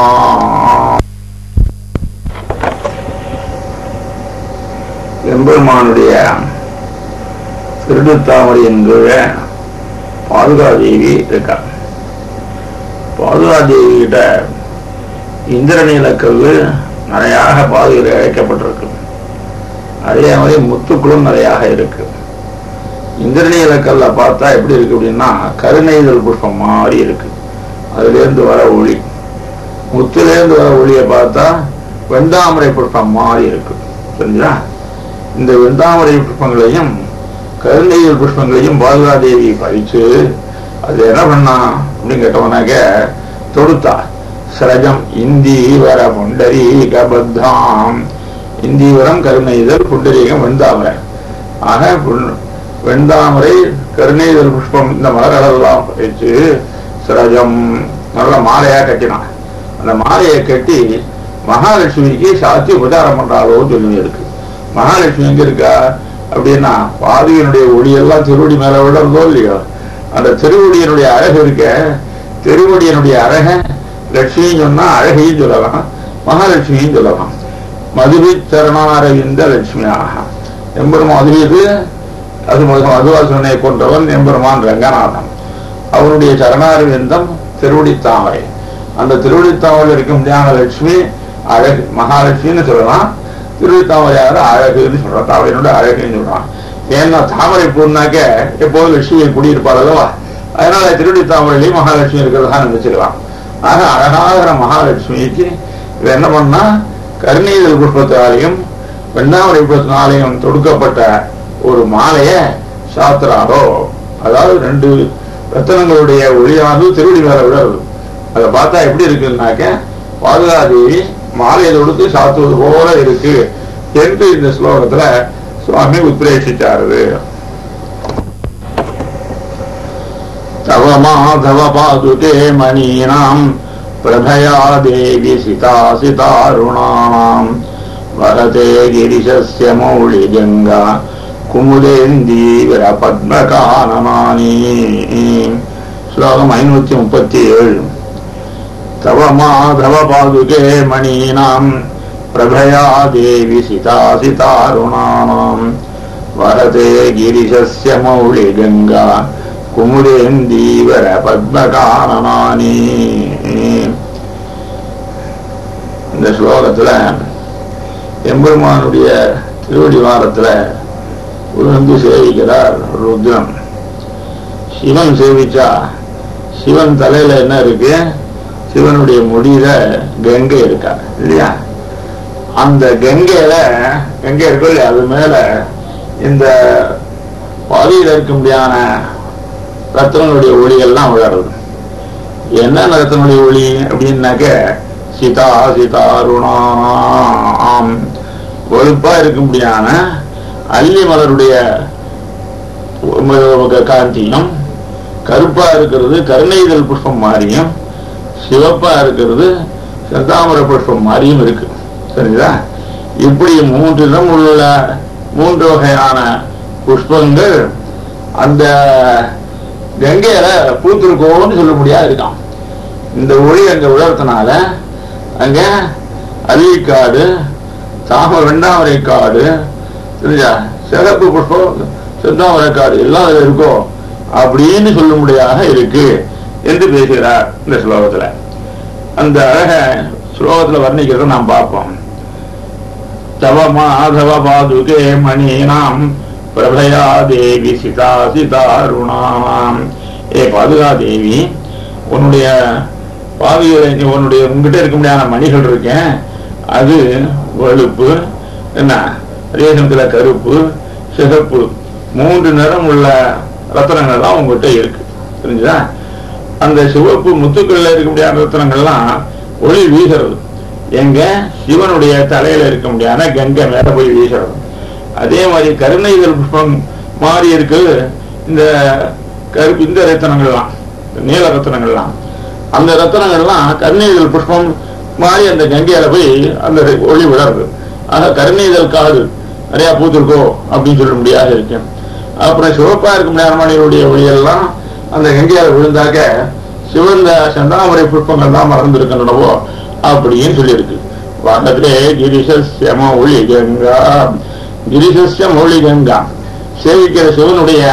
S2: எம்பெருமானுடைய திருடுத்தாமரையின் கீழே பாதுகாதேவி இருக்கா பாதுகாதேவி கிட்ட இந்திரநீலக்கல்லு நிறையாக பாதுகாப்பு இழைக்கப்பட்டிருக்கு அதே மாதிரி முத்துக்களும் நிறையாக இருக்கு இந்திரநீலக்கல்ல பார்த்தா எப்படி இருக்கு அப்படின்னா கருணைதல் புஷ்பம் மாதிரி இருக்கு அதுல இருந்து வர ஒளி முத்துலேருந்து வர ஒளியை பார்த்தா வெண்டாமரை புஷ்பம் மாதிரி இருக்கு சரிங்களா இந்த வெண்டாமரை புஷ்பங்களையும் கருணையில் புஷ்பங்களையும் பாதுகாதேவி பறிச்சு அது என்ன பண்ணா அப்படின்னு கேட்டவனாக்க தொடுத்தா சிரஜம் இந்தீவர புண்டரீக பத்தாம் இந்தீவரம் கருணைதல் புண்டரீகம் வெந்தாமரை ஆக புண்- வெண்தாமரை கருணைதல் புஷ்பம் இந்த மலர்களெல்லாம் பறிச்சு சிரஜம் நல்ல மாலையா கட்டினான் அந்த மாலையை கட்டி மகாலட்சுமிக்கு சாத்தி உபச்சாரம் பண்றாளோன்னு சொல்லி இருக்கு மகாலட்சுமி எங்க இருக்கா அப்படின்னா பாதியினுடைய ஒளியெல்லாம் திருவடி மேல விழுறதோ இல்லையோ அந்த திருவடியினுடைய அழகு இருக்க திருவடியினுடைய அழக லட்சுமின்னு சொன்னா அழகையும் சொல்லலாம் மகாலட்சுமியும் சொல்லலாம் மதுவி சரணாரவிந்த லட்சுமியாக எம்பெருமான் மதுவிது அது மதுவாசனை கொண்டவன் எம்பெருமான் ரங்கநாதன் அவனுடைய சரணாரவிந்தம் திருவடி தாமரை அந்த திருவடி தாமரையில் இருக்கும் தியான லட்சுமி அழகு மகாலட்சுமின்னு சொல்லலாம் திருவடி தாமரையார அழகுன்னு சொல்றான் தாமரையினுடைய அழகுன்னு சொல்றான் ஏன்னா தாமரை பூர்ணாக்க எப்போதும் லட்சுமி குடியிருப்பாள் அல்லவா அதனால திருவடி தாமரையிலையும் மகாலட்சுமி இருக்கிறதா நினைச்சுக்கலாம் ஆக அழகாகிற மகாலட்சுமிக்கு இது என்ன பண்ணா கருணீதல் புஷ்பத்தாலையும் வெண்ணாமரை புஷ்பத்தினாலையும் தொடுக்கப்பட்ட ஒரு மாலைய சாத்திராரோ அதாவது ரெண்டு ரத்தனங்களுடைய ஒளியானது திருவடி மேல விழுறது அதை பார்த்தா எப்படி இருக்குன்னாக்க பாதுகாதேவி மாலையை தொடுத்து சாத்துவது போல இருக்கு என்று இந்த ஸ்லோகத்துல சுவாமி உத்ரேஷிச்சாரு तव माधव पादुके मणीनाम् प्रभया देवि सितासितारुणाम् वरते गिरिशस्य मौलिगङ्गा குமுதேந்தீவிர பத்மகானமானி ஸ்லோகம் ஐநூத்தி முப்பத்தி ஏழு தவ மாதவ பாதுகே மணீனாம் பிரபயா தேவி சிதாசிதாருணானாம் வரதே கிரிசஸ்ய மௌளி கங்கா குமுதேந்தீவர பத்மகானமானி இந்த ஸ்லோகத்துல எம்பெருமானுடைய திருவடி வாரத்துல விழுந்து சேவிக்கிறார் ருத்ரன் சிவன் சேவிச்சா சிவன் தலையில என்ன இருக்கு சிவனுடைய முடியில கங்கை இருக்கா இல்லையா அந்த கங்கையில கங்கை இருக்கும் இல்லையா அது மேல இந்த பாதியில் இருக்க முடியாத ரத்தனுடைய ஒளியெல்லாம் விழறது என்னென்ன ரத்தனுடைய ஒளி அப்படின்னாக்க சீதா சீதாருணாம் வெளுப்பா இருக்க முடியாத அல்லி மலருடைய காந்தியும் கருப்பா இருக்கிறது கருணைதல் புஷ்பம் மாதிரியும் சிவப்பா இருக்கிறது செந்தாமர புஷ்பம் மாதிரியும் இருக்கு சரிங்களா இப்படி மூன்று நிறம் உள்ள மூன்று வகையான புஷ்பங்கள் அந்த கங்கையில பூத்திருக்கோன்னு சொல்ல முடியாது இருக்கான் இந்த ஒளி அங்க விழறதுனால அங்க அல்லிக்காடு தாம வெண்டாமரை காடு தெரிஞ்சா சிறப்பு புஷ்பம் செந்தாமரை காடு எல்லாம் அதுல இருக்கோ அப்படின்னு சொல்லும்படியாக இருக்கு என்று பேசுகிறார் இந்த ஸ்லோகத்துல அந்த அழக ஸ்லோகத்துல வர்ணிக்கிறத நாம் பார்ப்போம் தவ மாதவ பாதுகே மணீனாம் பிரபயா தேவி சிதா சிதாருணாம் ஏ பாதுகா தேவி உன்னுடைய பாதுகை உன்னுடைய உங்ககிட்ட இருக்க முடியாத மணிகள் இருக்கேன் அது வெளுப்பு என்ன ரேசத்துல கருப்பு சிகப்பு மூன்று நிறம் உள்ள ரத்தனங்கள் தான் உங்ககிட்ட இருக்கு தெரிஞ்சுதா அந்த சிவப்பு முத்துக்கள்ல இருக்க முடியாத ரத்தனங்கள்லாம் ஒளி வீசுறது எங்க சிவனுடைய தலையில இருக்க முடியாத கங்கை மேல போய் வீசுறது அதே மாதிரி கருணைதல் புஷ்பம் மாறி இருக்கு இந்த கருப்பு இந்த ரத்தனங்கள்லாம் நீல ரத்தனங்கள்லாம் அந்த ரத்தனங்கள்லாம் கருணைதல் புஷ்பம் மாறி அந்த கங்கையில போய் அந்த ஒளி விடறது ஆக கருணைதல் காடு நிறைய பூத்திருக்கோ அப்படின்னு சொல்ல முடியாது இருக்கேன் அப்புறம் சிவப்பா இருக்க முடியாத ஒளியெல்லாம் அந்த கங்கையால விழுந்தாக்க சிவந்த சந்தாமரை புஷ்பங்கள் தான் மறந்துருக்கின்றனவோ அப்படின்னு சொல்லியிருக்கு வானத்திலே கிரிசஸ்ய மௌளி கங்கா கிரிசஸ்ய மௌளி கங்கா சேவிக்கிற சிவனுடைய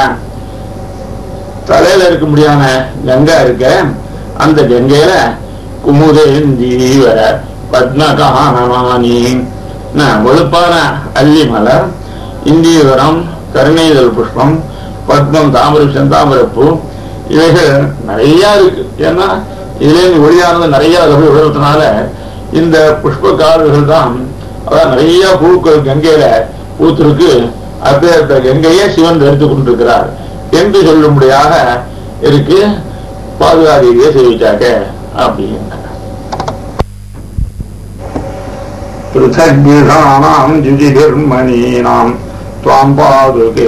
S2: தலையில இருக்க முடியாத கங்கா இருக்க அந்த கங்கையில குமுதேந்தீவர பத்மகானமானி வெளுப்பான அல்லி மலர் இந்தீவரம் கருணைதல் புஷ்பம் பத்மம் தாமரை செந்தாமரப்பூ இவைகள் நிறைய இருக்கு ஏன்னா இதுல இருந்து ஒளியானது நிறைய அதை போய் விழுறதுனால இந்த புஷ்ப காடுகள் தான் அதான் நிறைய பூக்கள் கங்கையில பூத்திருக்கு அப்பேற்பட்ட கங்கையை சிவன் எடுத்து கொண்டிருக்கிறார் என்று சொல்லும்படியாக இருக்கு பாதுகாதேவியை சேவிச்சாக்க அப்படின்னு पृथग्विधानाम् जुजिभिर्मणीनाम् त्वाम् पादुके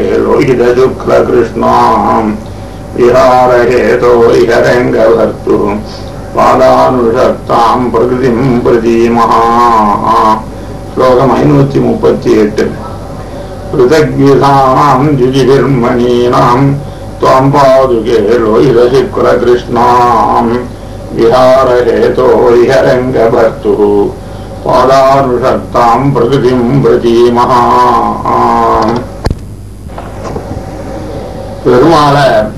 S2: लोहितशुक्लकृष्णाम् विहारहेतो इह रङ्गभर्तु பாதானுஷத்தாம் பிரகிருதிம் பிரதீமஹா ஸ்லோகம் ஐநூத்தி முப்பத்தி எட்டு पृथग्विधानाम् द्विजिभिर्मणीनाम् त्वाम् पादुके लोहितशिकुलकृष्णाम् विहारहेतोरिहरङ्गभर्तुः பாதானுஷத்தாம் பிரகிருதிம் பிரதீமஹா பெருமாள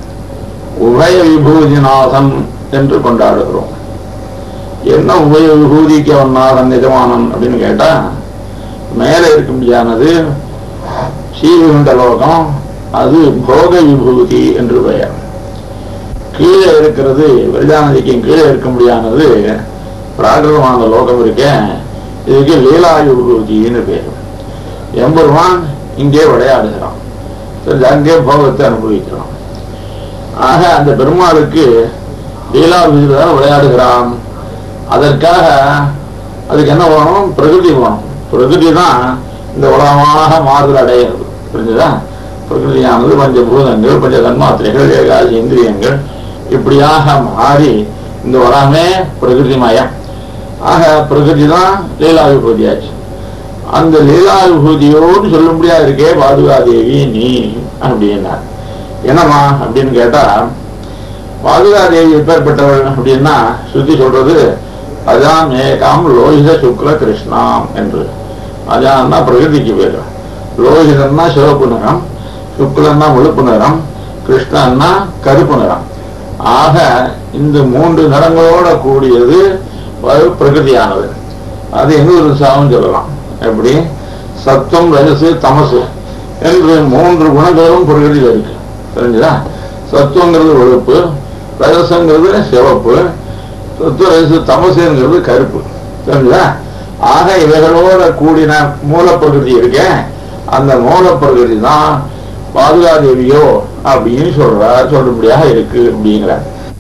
S2: உபய விபூதிநாதன் என்று கொண்டாடுகிறோம் என்ன உபய விபூதிக்கு அவன் நாதன் நிஜமானன் அப்படின்னு கேட்டா மேலே இருக்க முடியானது சீவிகுண்ட லோகம் அது போக விபூதி என்று பெயர் கீழே இருக்கிறது விரஜாநதிக்கும் கீழே இருக்க முடியானது பிராகிருதமான லோகம் இருக்க இதுக்கு லீலா விபூதின்னு பேர் எம்பெருமான் இங்கே விளையாடுகிறான் சரி அங்கே போகத்தை அனுபவிக்கிறான் ஆக அந்த பெருமாளுக்கு லீலா விபூதியில் தான் விளையாடுகிறான் அதற்காக அதுக்கு என்ன வேணும் பிரகிருதி வேணும் பிரகிருதி தான் இந்த உலகமாக மாறுதல் அடைகிறது புரிஞ்சுதா பிரகிருதியானது பஞ்சபூதங்கள் பஞ்ச தன்மாத்திரைகள் ஏகாதி இந்திரியங்கள் இப்படியாக மாறி இந்த உலகமே பிரகிருதி மயம் ஆக பிரகிருதி தான் லீலா விபூதியாச்சு அந்த லீலா விபூதியோடு சொல்ல முடியாது இருக்கே பாதுகாதேவி நீ அப்படின்னா என்னம்மா அப்படின்னு கேட்டா பாதுகாதேவி எப்பேற்பட்டவள் அப்படின்னா சுத்தி சொல்றது அதான் மேகாம் லோகித சுக்ல கிருஷ்ணாம் என்று அஜான்னா பிரகிருதிக்கு பேரு லோகிதன்னா சிவப்பு நிறம் சுக்லன்னா வெளுப்பு நிறம் கிருஷ்ணன்னா கருப்பு நிறம் ஆக இந்த மூன்று நிறங்களோட கூடியது ஒரு பிரகிருதியானது அது இன்னொரு சாமம் சொல்லலாம் எப்படி சத்தம் ரஜசு தமசு என்று மூன்று குணங்களும் பிரகிருதியில் இருக்கு தெரிஞ்சுதா சத்துவங்கிறது வெளுப்பு ரஜசங்கிறது சிவப்பு சத்துவ ரஜசு தமசுங்கிறது கருப்பு தெரிஞ்சுதா ஆக இவைகளோட கூடின மூலப்பிரகிருதி இருக்க அந்த மூலப்பிரகிருதி தான் பாதுகாதேவியோ அப்படின்னு சொல்ற சொல்லும்படியாக இருக்கு அப்படிங்கிற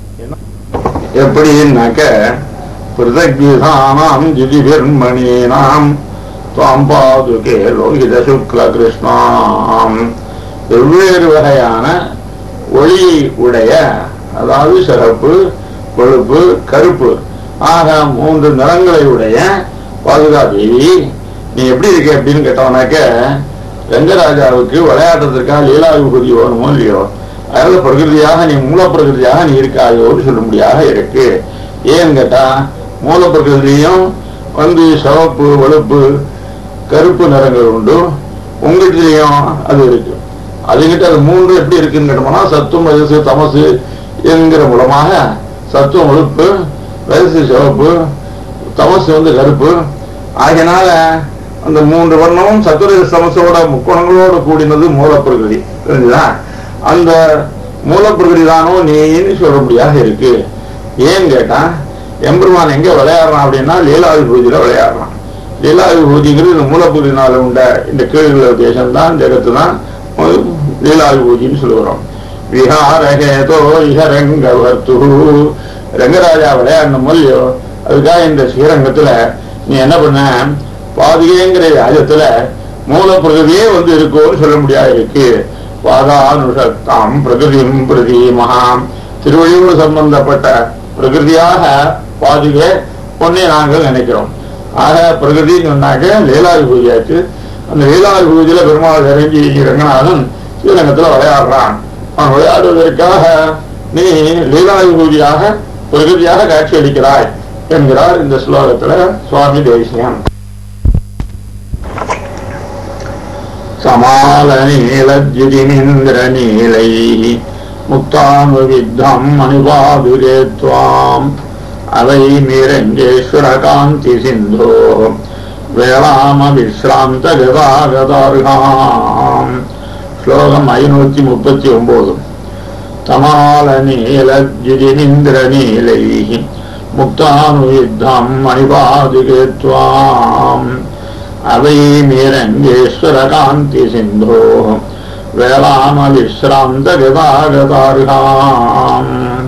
S2: எப்படின்னாக்க பிருதக்விதானாம் ஜிதிபிர்மணீனாம் துவாம் பாதுகே லோகித சுக்ல கிருஷ்ணாம் வெவ்வேறு வகையான ஒளி உடைய அதாவது சிறப்பு கொழுப்பு கருப்பு ஆக மூன்று நிறங்களை உடைய பாதுகாதேவி நீ எப்படி இருக்க அப்படின்னு கேட்டவனாக்க ரங்கராஜாவுக்கு விளையாடுறதுக்காக லீலா விபூதி வேணுமோ இல்லையோ அதனால பிரகிருதியாக நீ மூல பிரகிருதியாக நீ இருக்காயோன்னு சொல்லும்படியாக இருக்கு ஏன்னு கேட்டா மூல பிரகிருதியும் வந்து சிவப்பு வெளுப்பு கருப்பு நிறங்கள் உண்டு உங்ககிட்டயும் அது இருக்கு அதுகிட்ட அது மூன்று எப்படி இருக்குன்னு கேட்டோம்னா சத்துவம் ரஜசு தமசு என்கிற மூலமாக சத்துவம் வெளுப்பு ரஜசு சிவப்பு தமசு வந்து கருப்பு ஆகையினால அந்த மூன்று வர்ணமும் சத்துர சமசோட முக்கோணங்களோட கூடினது மூலப்பிரகிருதி தெரிஞ்சுதா அந்த மூலப்பிரகிருதி தானோ நீன்னு சொல்லும்படியாக இருக்கு ஏன்னு கேட்டா எம்பெருமான் எங்க விளையாடுறான் அப்படின்னா லீலா விபூதியில விளையாடுறான் லீலா விபூதிங்கிறது இந்த மூலப்பிரகிருதினால உண்ட இந்த கீழ்கள தேசம் தான் ஜெகத்து தான் லீலா விபூதின்னு சொல்லுகிறோம் விஹாரகேதோ இஹரங்கவர்த்து ரங்கராஜா விளையாடணும் இல்லையோ அதுக்காக இந்த ஸ்ரீரங்கத்துல நீ என்ன பண்ண பாதிகைங்கிற ராஜத்துல மூல பிரகதியே வந்து இருக்கும்னு சொல்ல முடியாது இருக்கு பாதானுஷத்தாம் பிரகிருதிம் பிரதி மகாம் திருவழியோடு சம்பந்தப்பட்ட பிரகிருதியாக பாதிகை பொண்ணை நாங்கள் நினைக்கிறோம் ஆக பிரகிருதின்னு சொன்னாக்க லீலா விபூதியாச்சு அந்த லீலா விபூதியில பெருமாள் இறங்கி ரங்கநாதன் ஸ்ரீரங்கத்துல விளையாடுறான் அவன் விளையாடுவதற்காக நீ லீலா விபூதியாக பிரகிருதியாக காட்சி அளிக்கிறாய் என்கிறார் இந்த ஸ்லோகத்துல சுவாமி தேசியம் சமாலநீலஜிதிமிந்திரநீலைः முக்தானுவித்தம் மணிபாதுரே त्वाम् அவை மீரங்கேஸ்வரகாந்தி சிந்தோ வேளாம விஸ்ராந்த கதாகதார்காம் ஸ்லோகம் ஐநூத்தி முப்பத்தி ஒன்பது தமால நீலஜிதிமிந்திர நீலைः முக்தானுவித்தம் மணிபாதுகே त्वाम् அவை மீரங்கேஸ்வர காந்தி சிந்தோ வேளாம விஸ்ராந்த கதாகதார்காம்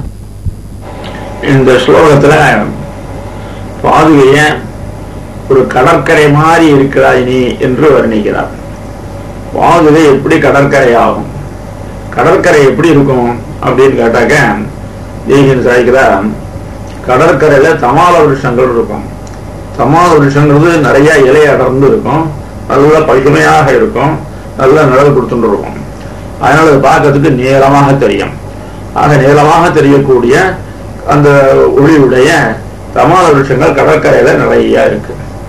S2: இந்த ஸ்லோகத்துல பாதுகைய ஒரு கடற்கரை மாதிரி இருக்கிறாய் நீ என்று வர்ணிக்கிறார் பாதுகை எப்படி கடற்கரை ஆகும் கடற்கரை எப்படி இருக்கும் அப்படின்னு கேட்டாக்க தேகின் சாய்க்கிறார் கடற்கரையில தமால விருஷங்கள் இருக்கும் தமால விருஷங்கிறது நிறைய இலை அடர்ந்து இருக்கும் நல்ல பசுமையாக இருக்கும் நல்ல நிழல் கொடுத்துட்டு இருக்கும் அதனால அது பார்க்கறதுக்கு நீளமாக தெரியும் ஆக நீளமாக தெரியக்கூடிய அந்த ஒளியுடைய தமால விருஷங்கள் கடற்கரையில நிறைய இருக்கு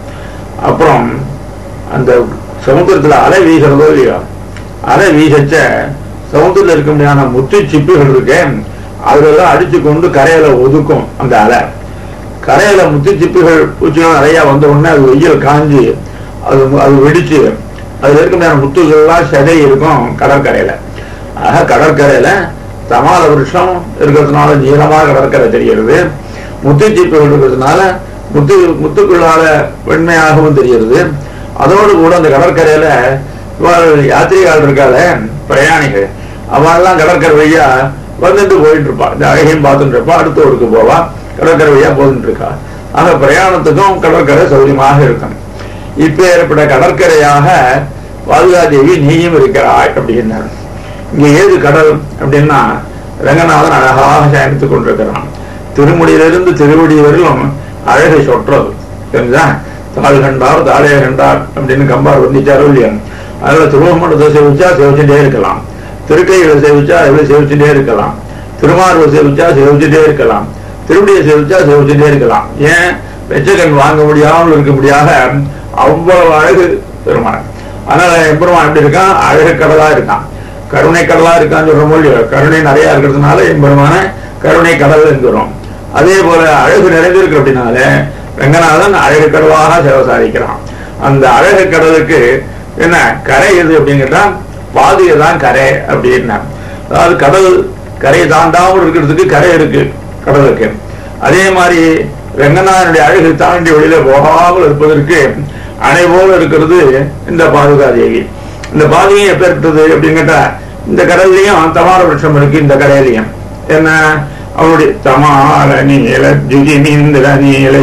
S2: அப்புறம் அந்த சமுத்திரத்துல அலை வீசுறதோ இல்லையோ அலை வீசச்ச சமுத்திரத்துல இருக்க முடியாத முத்து சிப்பிகள் இருக்கு அதுலெல்லாம் அடிச்சு கொண்டு கரையில ஒதுக்கும் அந்த அலை கரையில முத்து சிப்பிகள் பூச்சிகள் நிறைய வந்த உடனே அது வெயில் காஞ்சி அது அது வெடிச்சு அதுல இருக்க முடியாத முத்துகள்லாம் செதை இருக்கும் கடற்கரையில ஆக கடற்கரையில தமால விருஷம் இருக்கிறதுனால நீளமாக கடற்கரை தெரிகிறது முத்து சிப்பிகள் இருக்கிறதுனால முத்து முத்துக்குள்ளால வெண்மையாகவும் தெரிகிறது அதோடு கூட அந்த கடற்கரையில இவர்கள் யாத்திரிகால் இருக்கால பிரயாணிகள் அவெல்லாம் கடற்கரை வழியா வந்துட்டு போயிட்டு இருப்பா இந்த அழகையும் பார்த்துட்டு இருப்பா அடுத்த ஊருக்கு போவா கடற்கரை வழியா போயிட்டு இருக்கா ஆக பிரயாணத்துக்கும் கடற்கரை சௌரியமாக இருக்கும் இப்ப ஏற்பட்ட கடற்கரையாக பாதுகாதேவி நீயும் இருக்கிறாய் அப்படின்னாரு இங்க ஏது கடல் அப்படின்னா ரங்கநாதன் அழகாக சயனித்துக் கொண்டிருக்கிறான் திருமுடியிலிருந்து திருவடி வரையிலும் அழகை சொற்றது தெரிஞ்சா தாள் கண்டார் தாளே கண்டார் அப்படின்னு கம்பார் வந்திச்சாரோ இல்லையா அதனால திருவமண்டலத்தை சேவிச்சா சேவிச்சுட்டே இருக்கலாம் திருக்கைகளை சேவிச்சா எவ்வளவு சேவிச்சுட்டே இருக்கலாம் திருமார்வை சேவிச்சா சேவிச்சுட்டே இருக்கலாம் திருவடியை சேவிச்சா சேவிச்சுட்டே இருக்கலாம் ஏன் வெச்சக்கண் வாங்க முடியாமல் இருக்க முடியாத அவ்வளவு அழகு பெருமாள் அதனால எம்பெருமான் எப்படி இருக்கான் அழகு கடலா இருக்கான் கருணை கடலா இருக்கான்னு சொல்ற மொழி கருணை நிறைய இருக்கிறதுனால எம்பெருமான கருணை கடல் என்கிறோம் அதே போல அழகு நிறைந்திருக்கு அப்படின்னால ரங்கநாதன் அழகு கடலாக சேவை சாதிக்கிறான் அந்த அழகு கடலுக்கு என்ன கரை எது அப்படின்னு கேட்டா பாதியை தான் கரை அப்படின்னா அதாவது கடல் கரையை தாண்டாமல் இருக்கிறதுக்கு கரை இருக்கு கடலுக்கு அதே மாதிரி ரங்கநாதனுடைய அழகு தாண்டி வெளியில போகாமல் இருப்பதற்கு அணை போல இருக்கிறது இந்த பாதுகாதேவி இந்த பாதுகை எப்பேற்பட்டது அப்படின்னு கேட்டா இந்த கடல்லையும் தமார விருட்சம் இருக்கு இந்த கரையிலையும் என்ன அவருடைய தமால நீல ஜுகிமிந்திர நீலை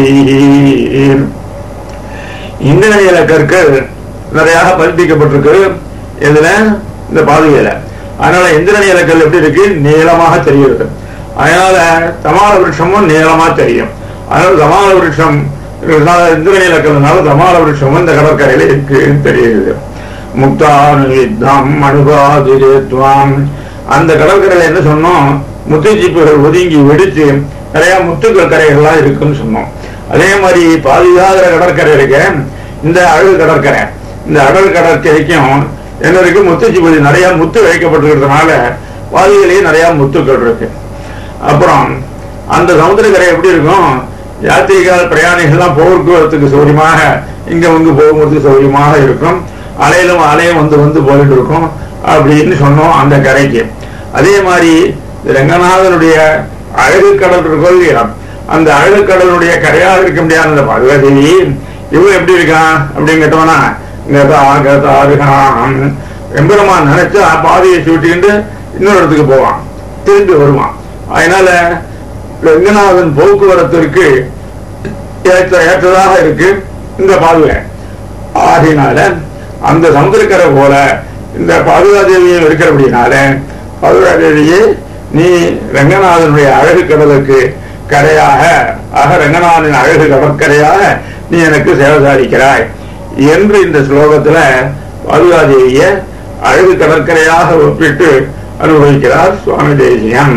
S2: இந்திர நீல கற்கள் நிறைய பதிப்பிக்கப்பட்டிருக்கு இதுல இந்த பாதுகையில அதனால இந்திர நீலக்கல் எப்படி இருக்கு நீளமாக தெரிகிறது அதனால தமால விருட்சமும் நீளமா தெரியும் அதனால தமால விருட்சம் இருக்கிறதுனால இந்திர நீலக்கல்னால தமால விருட்சமும் இந்த கடற்கரையில இருக்கு தெரியுது முக்தானுவித்தம் அனுபாதிரேத்வாம் அந்த கடற்கரையில என்ன சொன்னோம் முத்துச்சிப்புகள் ஒதுங்கி வெடிச்சு நிறைய முத்துக்கள் கரைகள்லாம் இருக்குன்னு சொன்னோம் அதே மாதிரி பாதுகாக்கிற கடற்கரை இருக்க இந்த அழகு கடற்கரை இந்த அழகு கடற்கரைக்கும் என்ன இருக்கு முத்துச்சிப்பதி நிறைய முத்து வைக்கப்பட்டிருக்கிறதுனால பாதியிலேயே நிறைய முத்துக்கள் இருக்கு அப்புறம் அந்த சமுத்திரக்கரை எப்படி இருக்கும் யாத்திரிகால் பிரயாணிகள்லாம் போக்குவரத்துக்கு சௌரியமாக இங்க வந்து போகும்போது சௌரியமாக இருக்கும் அலையிலும் அலையும் வந்து வந்து போயிட்டு இருக்கும் அப்படின்னு சொன்னோம் அந்த கரைக்கு அதே மாதிரி ரங்கநாதனுடைய அழகு கடல் இருக்கும் இல்லையா அந்த அழகு கடலுடைய கரையாக இருக்க முடியாத அந்த பகவதேவி இவன் எப்படி இருக்கான் அப்படின்னு கேட்டோம்னா கதாகதாருகாம் எம்பெருமான் நினைச்சா பாதையை சுட்டிக்கிட்டு இன்னொரு இடத்துக்கு போவான் திரும்பி வருவான் அதனால ரங்கநாதன் போக்குவரத்திற்கு ஏற்ற ஏற்றதாக இருக்கு இந்த பாதுகை ஆகினால அந்த சமுதிரக்கரை போல இந்த பாதுகாதேவியும் இருக்கிறபடினால பாதுகாதேவியே நீ ரங்கநாதனுடைய அழகு கடலுக்கு கரையாக ஆக ரங்கநாதனின் அழகு கடற்கரையாக நீ எனக்கு சேவை சாதிக்கிறாய் என்று இந்த ஸ்லோகத்துல பாதுகாதேவிய அழகு கடற்கரையாக ஒப்பிட்டு அனுபவிக்கிறார் சுவாமி தேசியம்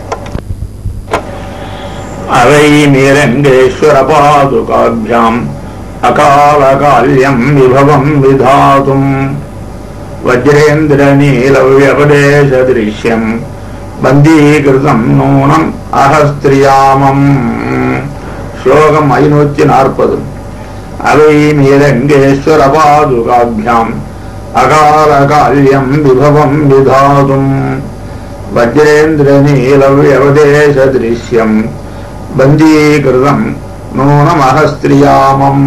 S2: அவை நிரங்கேஸ்வர பாதுகாபியாம் அகாலகால்யம் விபவம் விதாதும் வஜ்ரேந்திர நீலவியபதேச திருஷ்யம் பந்தீகிருதம் நூனம் அகஸ்திரியாமம் ஸ்லோகம் ஐநூத்தி நாற்பது அவை நீலங்கேஸ்வர பாதுகாபியாம் அகாலகால்யம் விபவம் விதாதும் வஜ்ரேந்திர நீலவியவதேச திருஷ்யம் பந்தீகிருதம் நூனம் அகஸ்திரியாமம்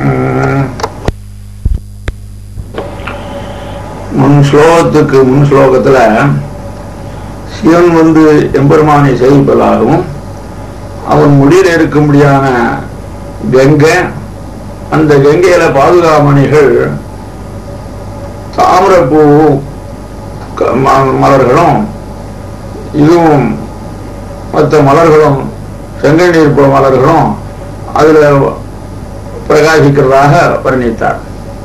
S2: முன் ஸ்லோகத்துக்கு முன் ஸ்லோகத்துல சிவன் வந்து எம்பெருமானை சேவிப்பதாகவும் அவன் முடியில் இருக்கும்படியான கங்கை அந்த கங்கையில பாதுகாமணிகள் தாமிரப்பூ க- ம- மலர்களும் இதுவும் மற்ற மலர்களும் செங்கல் நீர் போ மலர்களும் அதுல பிரகாசிக்கிறதாக வர்ணித்தார்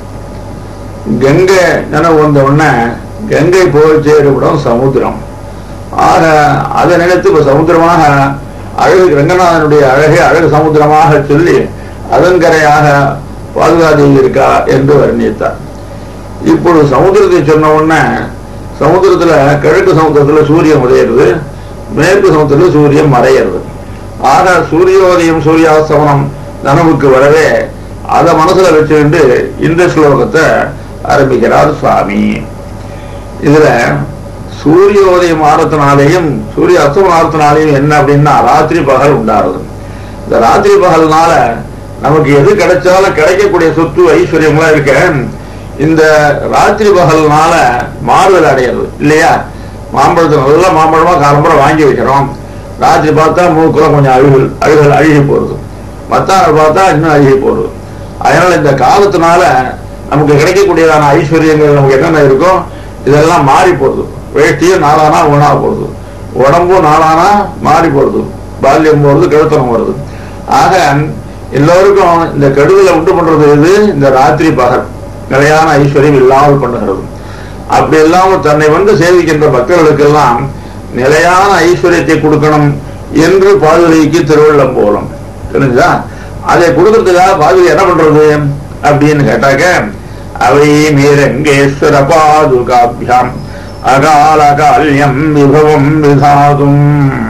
S2: கங்கை நினைவு வந்த உடனே கங்கை போய் சேருவிடம் சமுத்திரம் ஆக அதை நினைத்து இப்ப சமுத்திரமாக அழகு ரங்கநாதனுடைய அழகை அழகு சமுத்திரமாக சொல்லி அதன்கரையாக பாதுகாதியில் இருக்கா என்று வர்ணித்தார் இப்பொழுது சமுத்திரத்தை சொன்ன உடனே சமுத்திரத்துல கிழக்கு சமுத்திரத்துல சூரியன் உதயிறது மேற்கு சமுத்திரத்துல சூரியன் மறையிறது ஆக சூரியோதயம் சூரியாஸ்தமனம் நனவுக்கு வரவே அதை மனசுல வச்சுக்கிட்டு இந்த ஸ்லோகத்தை ஆரம்பிக்கிறார் சுவாமி இதுல சூரியோதயம் ஆறத்தினாலேயும் சூரிய அஸ்தமனம் ஆறத்தினாலேயும் என்ன அப்படின்னா ராத்திரி பகல் உண்டாருது இந்த ராத்திரி பகல்னால நமக்கு எது கிடைச்சாலும் கிடைக்கக்கூடிய சொத்து ஐஸ்வர்யம்லாம் இருக்க இந்த ராத்திரி பகல்னால மாறுதல் அடையிறது இல்லையா மாம்பழத்தை நல்லா மாம்பழமா காலம்பரம் வாங்கி வைக்கிறோம் ராத்திரி பார்த்தா மூக்குலாம் கொஞ்சம் அழுகல் அழுகல் அழுகி போறது மத்தாள் பார்த்தா இன்னும் அழுகி போறது அதனால இந்த காலத்தினால நமக்கு கிடைக்கக்கூடியதான ஐஸ்வர்யங்கள் நமக்கு என்னென்ன இருக்கோ இதெல்லாம் மாறி போறது வேஷ்டியும் நாளானா உணா போறது உடம்பும் நாளானா மாறி போறது பால்யம் போறது கழுத்தனம் வருது ஆக எல்லோருக்கும் இந்த கெடுதலை உண்டு பண்றது எது இந்த ராத்திரி பகல் நிலையான ஐஸ்வர்யம் இல்லாமல் பண்ணுகிறது அப்படி இல்லாமல் தன்னை வந்து சேவிக்கின்ற பக்தர்களுக்கெல்லாம் நிலையான ஐஸ்வர்யத்தை கொடுக்கணும் என்று பாதுகைக்கு திருவள்ளம் போலும் தெரிஞ்சா அதை கொடுக்கறதுக்காக பாதுகை என்ன பண்றது அப்படின்னு கேட்டாக்க அவை மீரங்கேஸ்வர பாதுகாபியாம் அகால கால்யம் விபவம் விதாதும்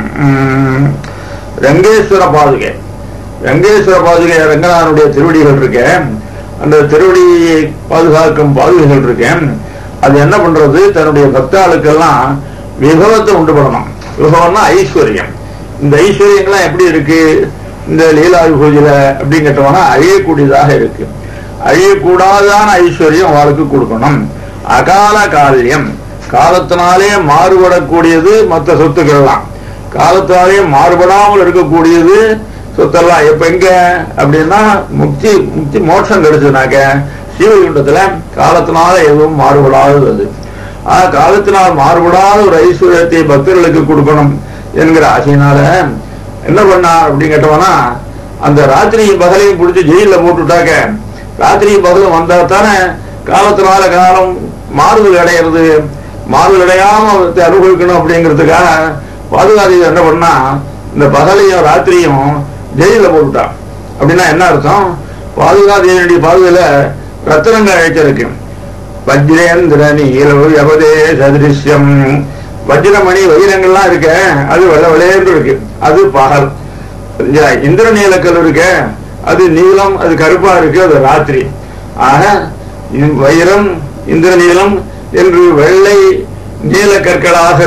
S2: உம், ரங்கேஸ்வர பாதுகை ரங்கேஸ்வர பாதுகை ரங்கநாதனுடைய திருவடிகள் இருக்கு அந்த திருவடியை பாதுகாக்கும் பாதுகைகள் இருக்கு அது என்ன பண்றது தன்னுடைய பக்தாளுக்கெல்லாம் விபவத்தை உண்டு பண்ணணும் விபவம்னா ஐஸ்வர்யம் இந்த ஐஸ்வர்யங்கள்லாம் எப்படி இருக்கு இந்த லீலா பூஜையில அப்படின்னு கேட்டோம்னா அழியக்கூடியதாக இருக்கு அழியக்கூடாதான ஐஸ்வர்யம் அவளுக்கு கொடுக்கணும் அகால கால்யம் காலத்தினாலே மாறுபடக்கூடியது மற்ற சொத்துக்கள்லாம் காலத்தினாலே மாறுபடாமல் இருக்கக்கூடியது சொத்தெல்லாம் எப்ப எங்க அப்படின்னா முக்தி முக்தி மோட்சம் கிடைச்சதுனாக்க சீவகுண்டத்துல காலத்தினால எதுவும் மாறுபடாதது அது ஆனா காலத்தினால் மாறுபடாத ஒரு ஐஸ்வர்யத்தை பக்தர்களுக்கு கொடுக்கணும் என்கிற ஆசையினால என்ன பண்ணார் அப்படின்னு கேட்டோம்னா அந்த ராத்திரியும் பகலையும் பிடிச்சி ஜெயில போட்டுட்டாக்க ராத்திரியும் பகலும் வந்தா தானே காலத்தினால காலம் மாறுதல் அடையிறது மாறுதல் அடையாம அவத்தை அனுபவிக்கணும் அப்படிங்கிறதுக்காக பாதுகாதி என்ன பண்ணா இந்த பகலையும் ராத்திரியும் ஜெயில போட்டுட்டான் அப்படின்னா என்ன அர்த்தம் பாதுகாதேவனுடைய பாதுகையில ரத்தனங்கள் அழைச்சிருக்கு வஜ்ரேந்திர நீலவு யவதே சதிருஷ்யம் வஜ்ரமணி வைரங்கள்லாம் இருக்க அது வெள்ள வெளையன்று இருக்கு அது பகல் சரியா? இந்திர நீலக்கல் இருக்க அது நீலம் அது கருப்பா இருக்கு அது ராத்திரி ஆக இ- வைரம் இந்திர நீலம் என்று வெள்ளை நீல கற்களாகிற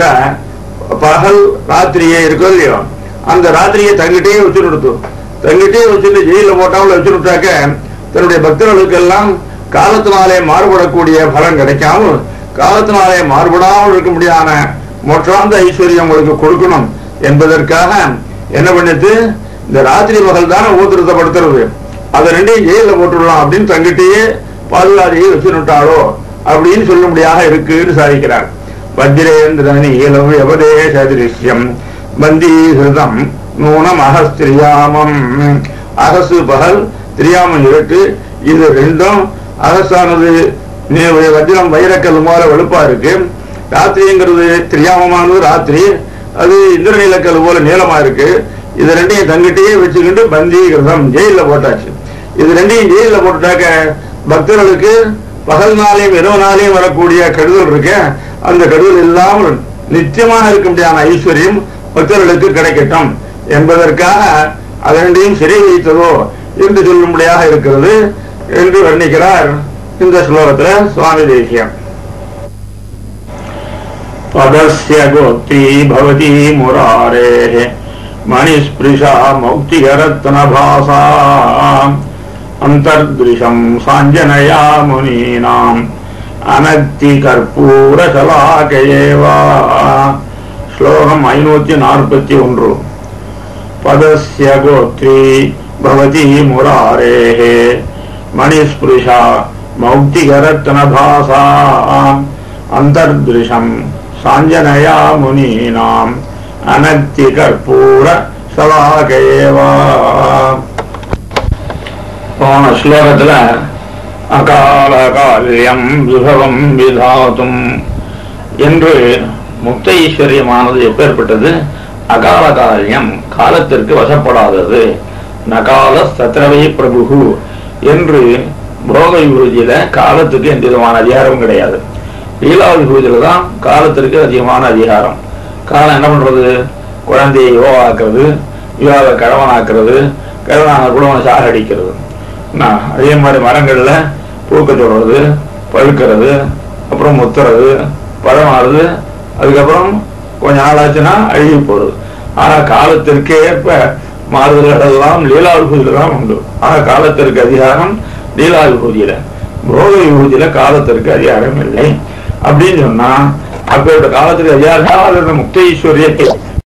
S2: பகல் ராத்திரியே இருக்கோ இல்லையோ அந்த ராத்திரியை தங்கிட்டே வச்சுட்டு கொடுத்து தங்கிட்டே வச்சுட்டு ஜெயில போட்டாமல் வச்சுட்டாக்க தன்னுடைய பக்தர்களுக்கெல்லாம் காலத்தினாலே மாறுபடக்கூடிய பலன் கிடைக்காமல் காலத்தினாலே மாறுபடாமல் இருக்க முடியாத மொற்றாந்த ஐஸ்வர்யம் உங்களுக்கு கொடுக்கணும் என்பதற்காக என்ன பண்ணுது இந்த ராத்திரி பகல் தானே ஊத்திரத்தப்படுத்துறது அதை ரெண்டையும் ஜெயில போட்டுடலாம் அப்படின்னு தங்கிட்டே பாதுகாதியை வச்சுட்டாளோ அப்படின்னு சொல்லும்படியாக இருக்குன்னு சாதிக்கிறார் வஜ்ரேந்திரனி இலவு எவதேச திருஷ்யம் பந்தீகிருதம் நூனம் அகஸ்திரியாமம் அகசு பகல் திரியாமம் இருட்டு இது ரெண்டும் அகசானது நீ- வஜ்ரம் வைரக்கல் போல வெளுப்பா இருக்கு ராத்திரிங்கிறது திரியாமமானது ராத்திரி அது இந்திரநீலக்கல் போல நீளமா இருக்கு இது ரெண்டையும் தங்கிட்டே வச்சுக்கிட்டு பந்தீகிருதம் ஜெயில போட்டாச்சு இது ரெண்டையும் ஜெயில போட்டுட்டாக்க பக்தர்களுக்கு பகல் நாளையும் இரவு நாளையும் வரக்கூடிய கெடுதல் இருக்கு அந்த கெடுதல் இல்லாமல் நிச்சயமாக இருக்க முடியாத ஐஸ்வர்யம் பக்தர்களுக்கு கிடைக்கட்டும் என்பதற்காக அது ரெண்டையும் சிறை வைத்ததோ என்று சொல்லும்படியாக இருக்கிறது என்று வர்ணிக்கிறார் இந்த ஸ்லோகத்துல சுவாமி தேசியம் பதஸ்ய கோத்ரி பவதி முராரேः மணிஸ்பிருஷா மௌக்திகரத்னபாசா அந்தர்திருஷம் சாஞ்சனயா முனீனாம் அனக்தி கற்பூர சலாகேவா ஸ்லோகம் ஐநூத்தி நாற்பத்தி ஒன்று பதஸ்ய கோத்ரி பவதி முராரேः மணிஸ்பிருஷா மௌக்திகரத்னபாசா அந்தர்திருஷம் சாஞ்சனயா முனீனாம் அனக்தி கற்பூர சலாகேவா போன ஸ்லோகத்துல அகால கால்யம் விபவம் விதாத்தும் என்று முக்த ஈஸ்வரியமானது எப்பேற்பட்டது அகால கால்யம் காலத்திற்கு வசப்படாதது நகால சத்ரவை பிரபு என்று போக விபூதியில காலத்துக்கு எந்த விதமான அதிகாரமும் கிடையாது லீலா விபூதியில தான் காலத்திற்கு அதிகமான அதிகாரம் காலம் என்ன பண்றது குழந்தையை யுவாக்குறது யுவாவை கணவனாக்குறது கணவனான குடும்பம் சாகடிக்கிறது நான் அதே மாதிரி மரங்கள்ல பூக்க சொல்றது பழுக்கிறது அப்புறம் முத்துறது பழமாறுது அதுக்கப்புறம் கொஞ்ச நாள் ஆச்சுன்னா அழுகி போறது ஆனா காலத்திற்கு ஏற்ப மாறுதல்கள் எல்லாம் லீலா விபூதியில தான் உண்டு ஆனா காலத்திற்கு அதிகாரம் லீலா விபூதியில போக விபூதியில காலத்திற்கு அதிகாரம் இல்லை அப்படின்னு சொன்னா அப்பேற்பட்ட காலத்துக்கு அதிகாரம் அது அந்த முக்த ஈஸ்வரியத்தை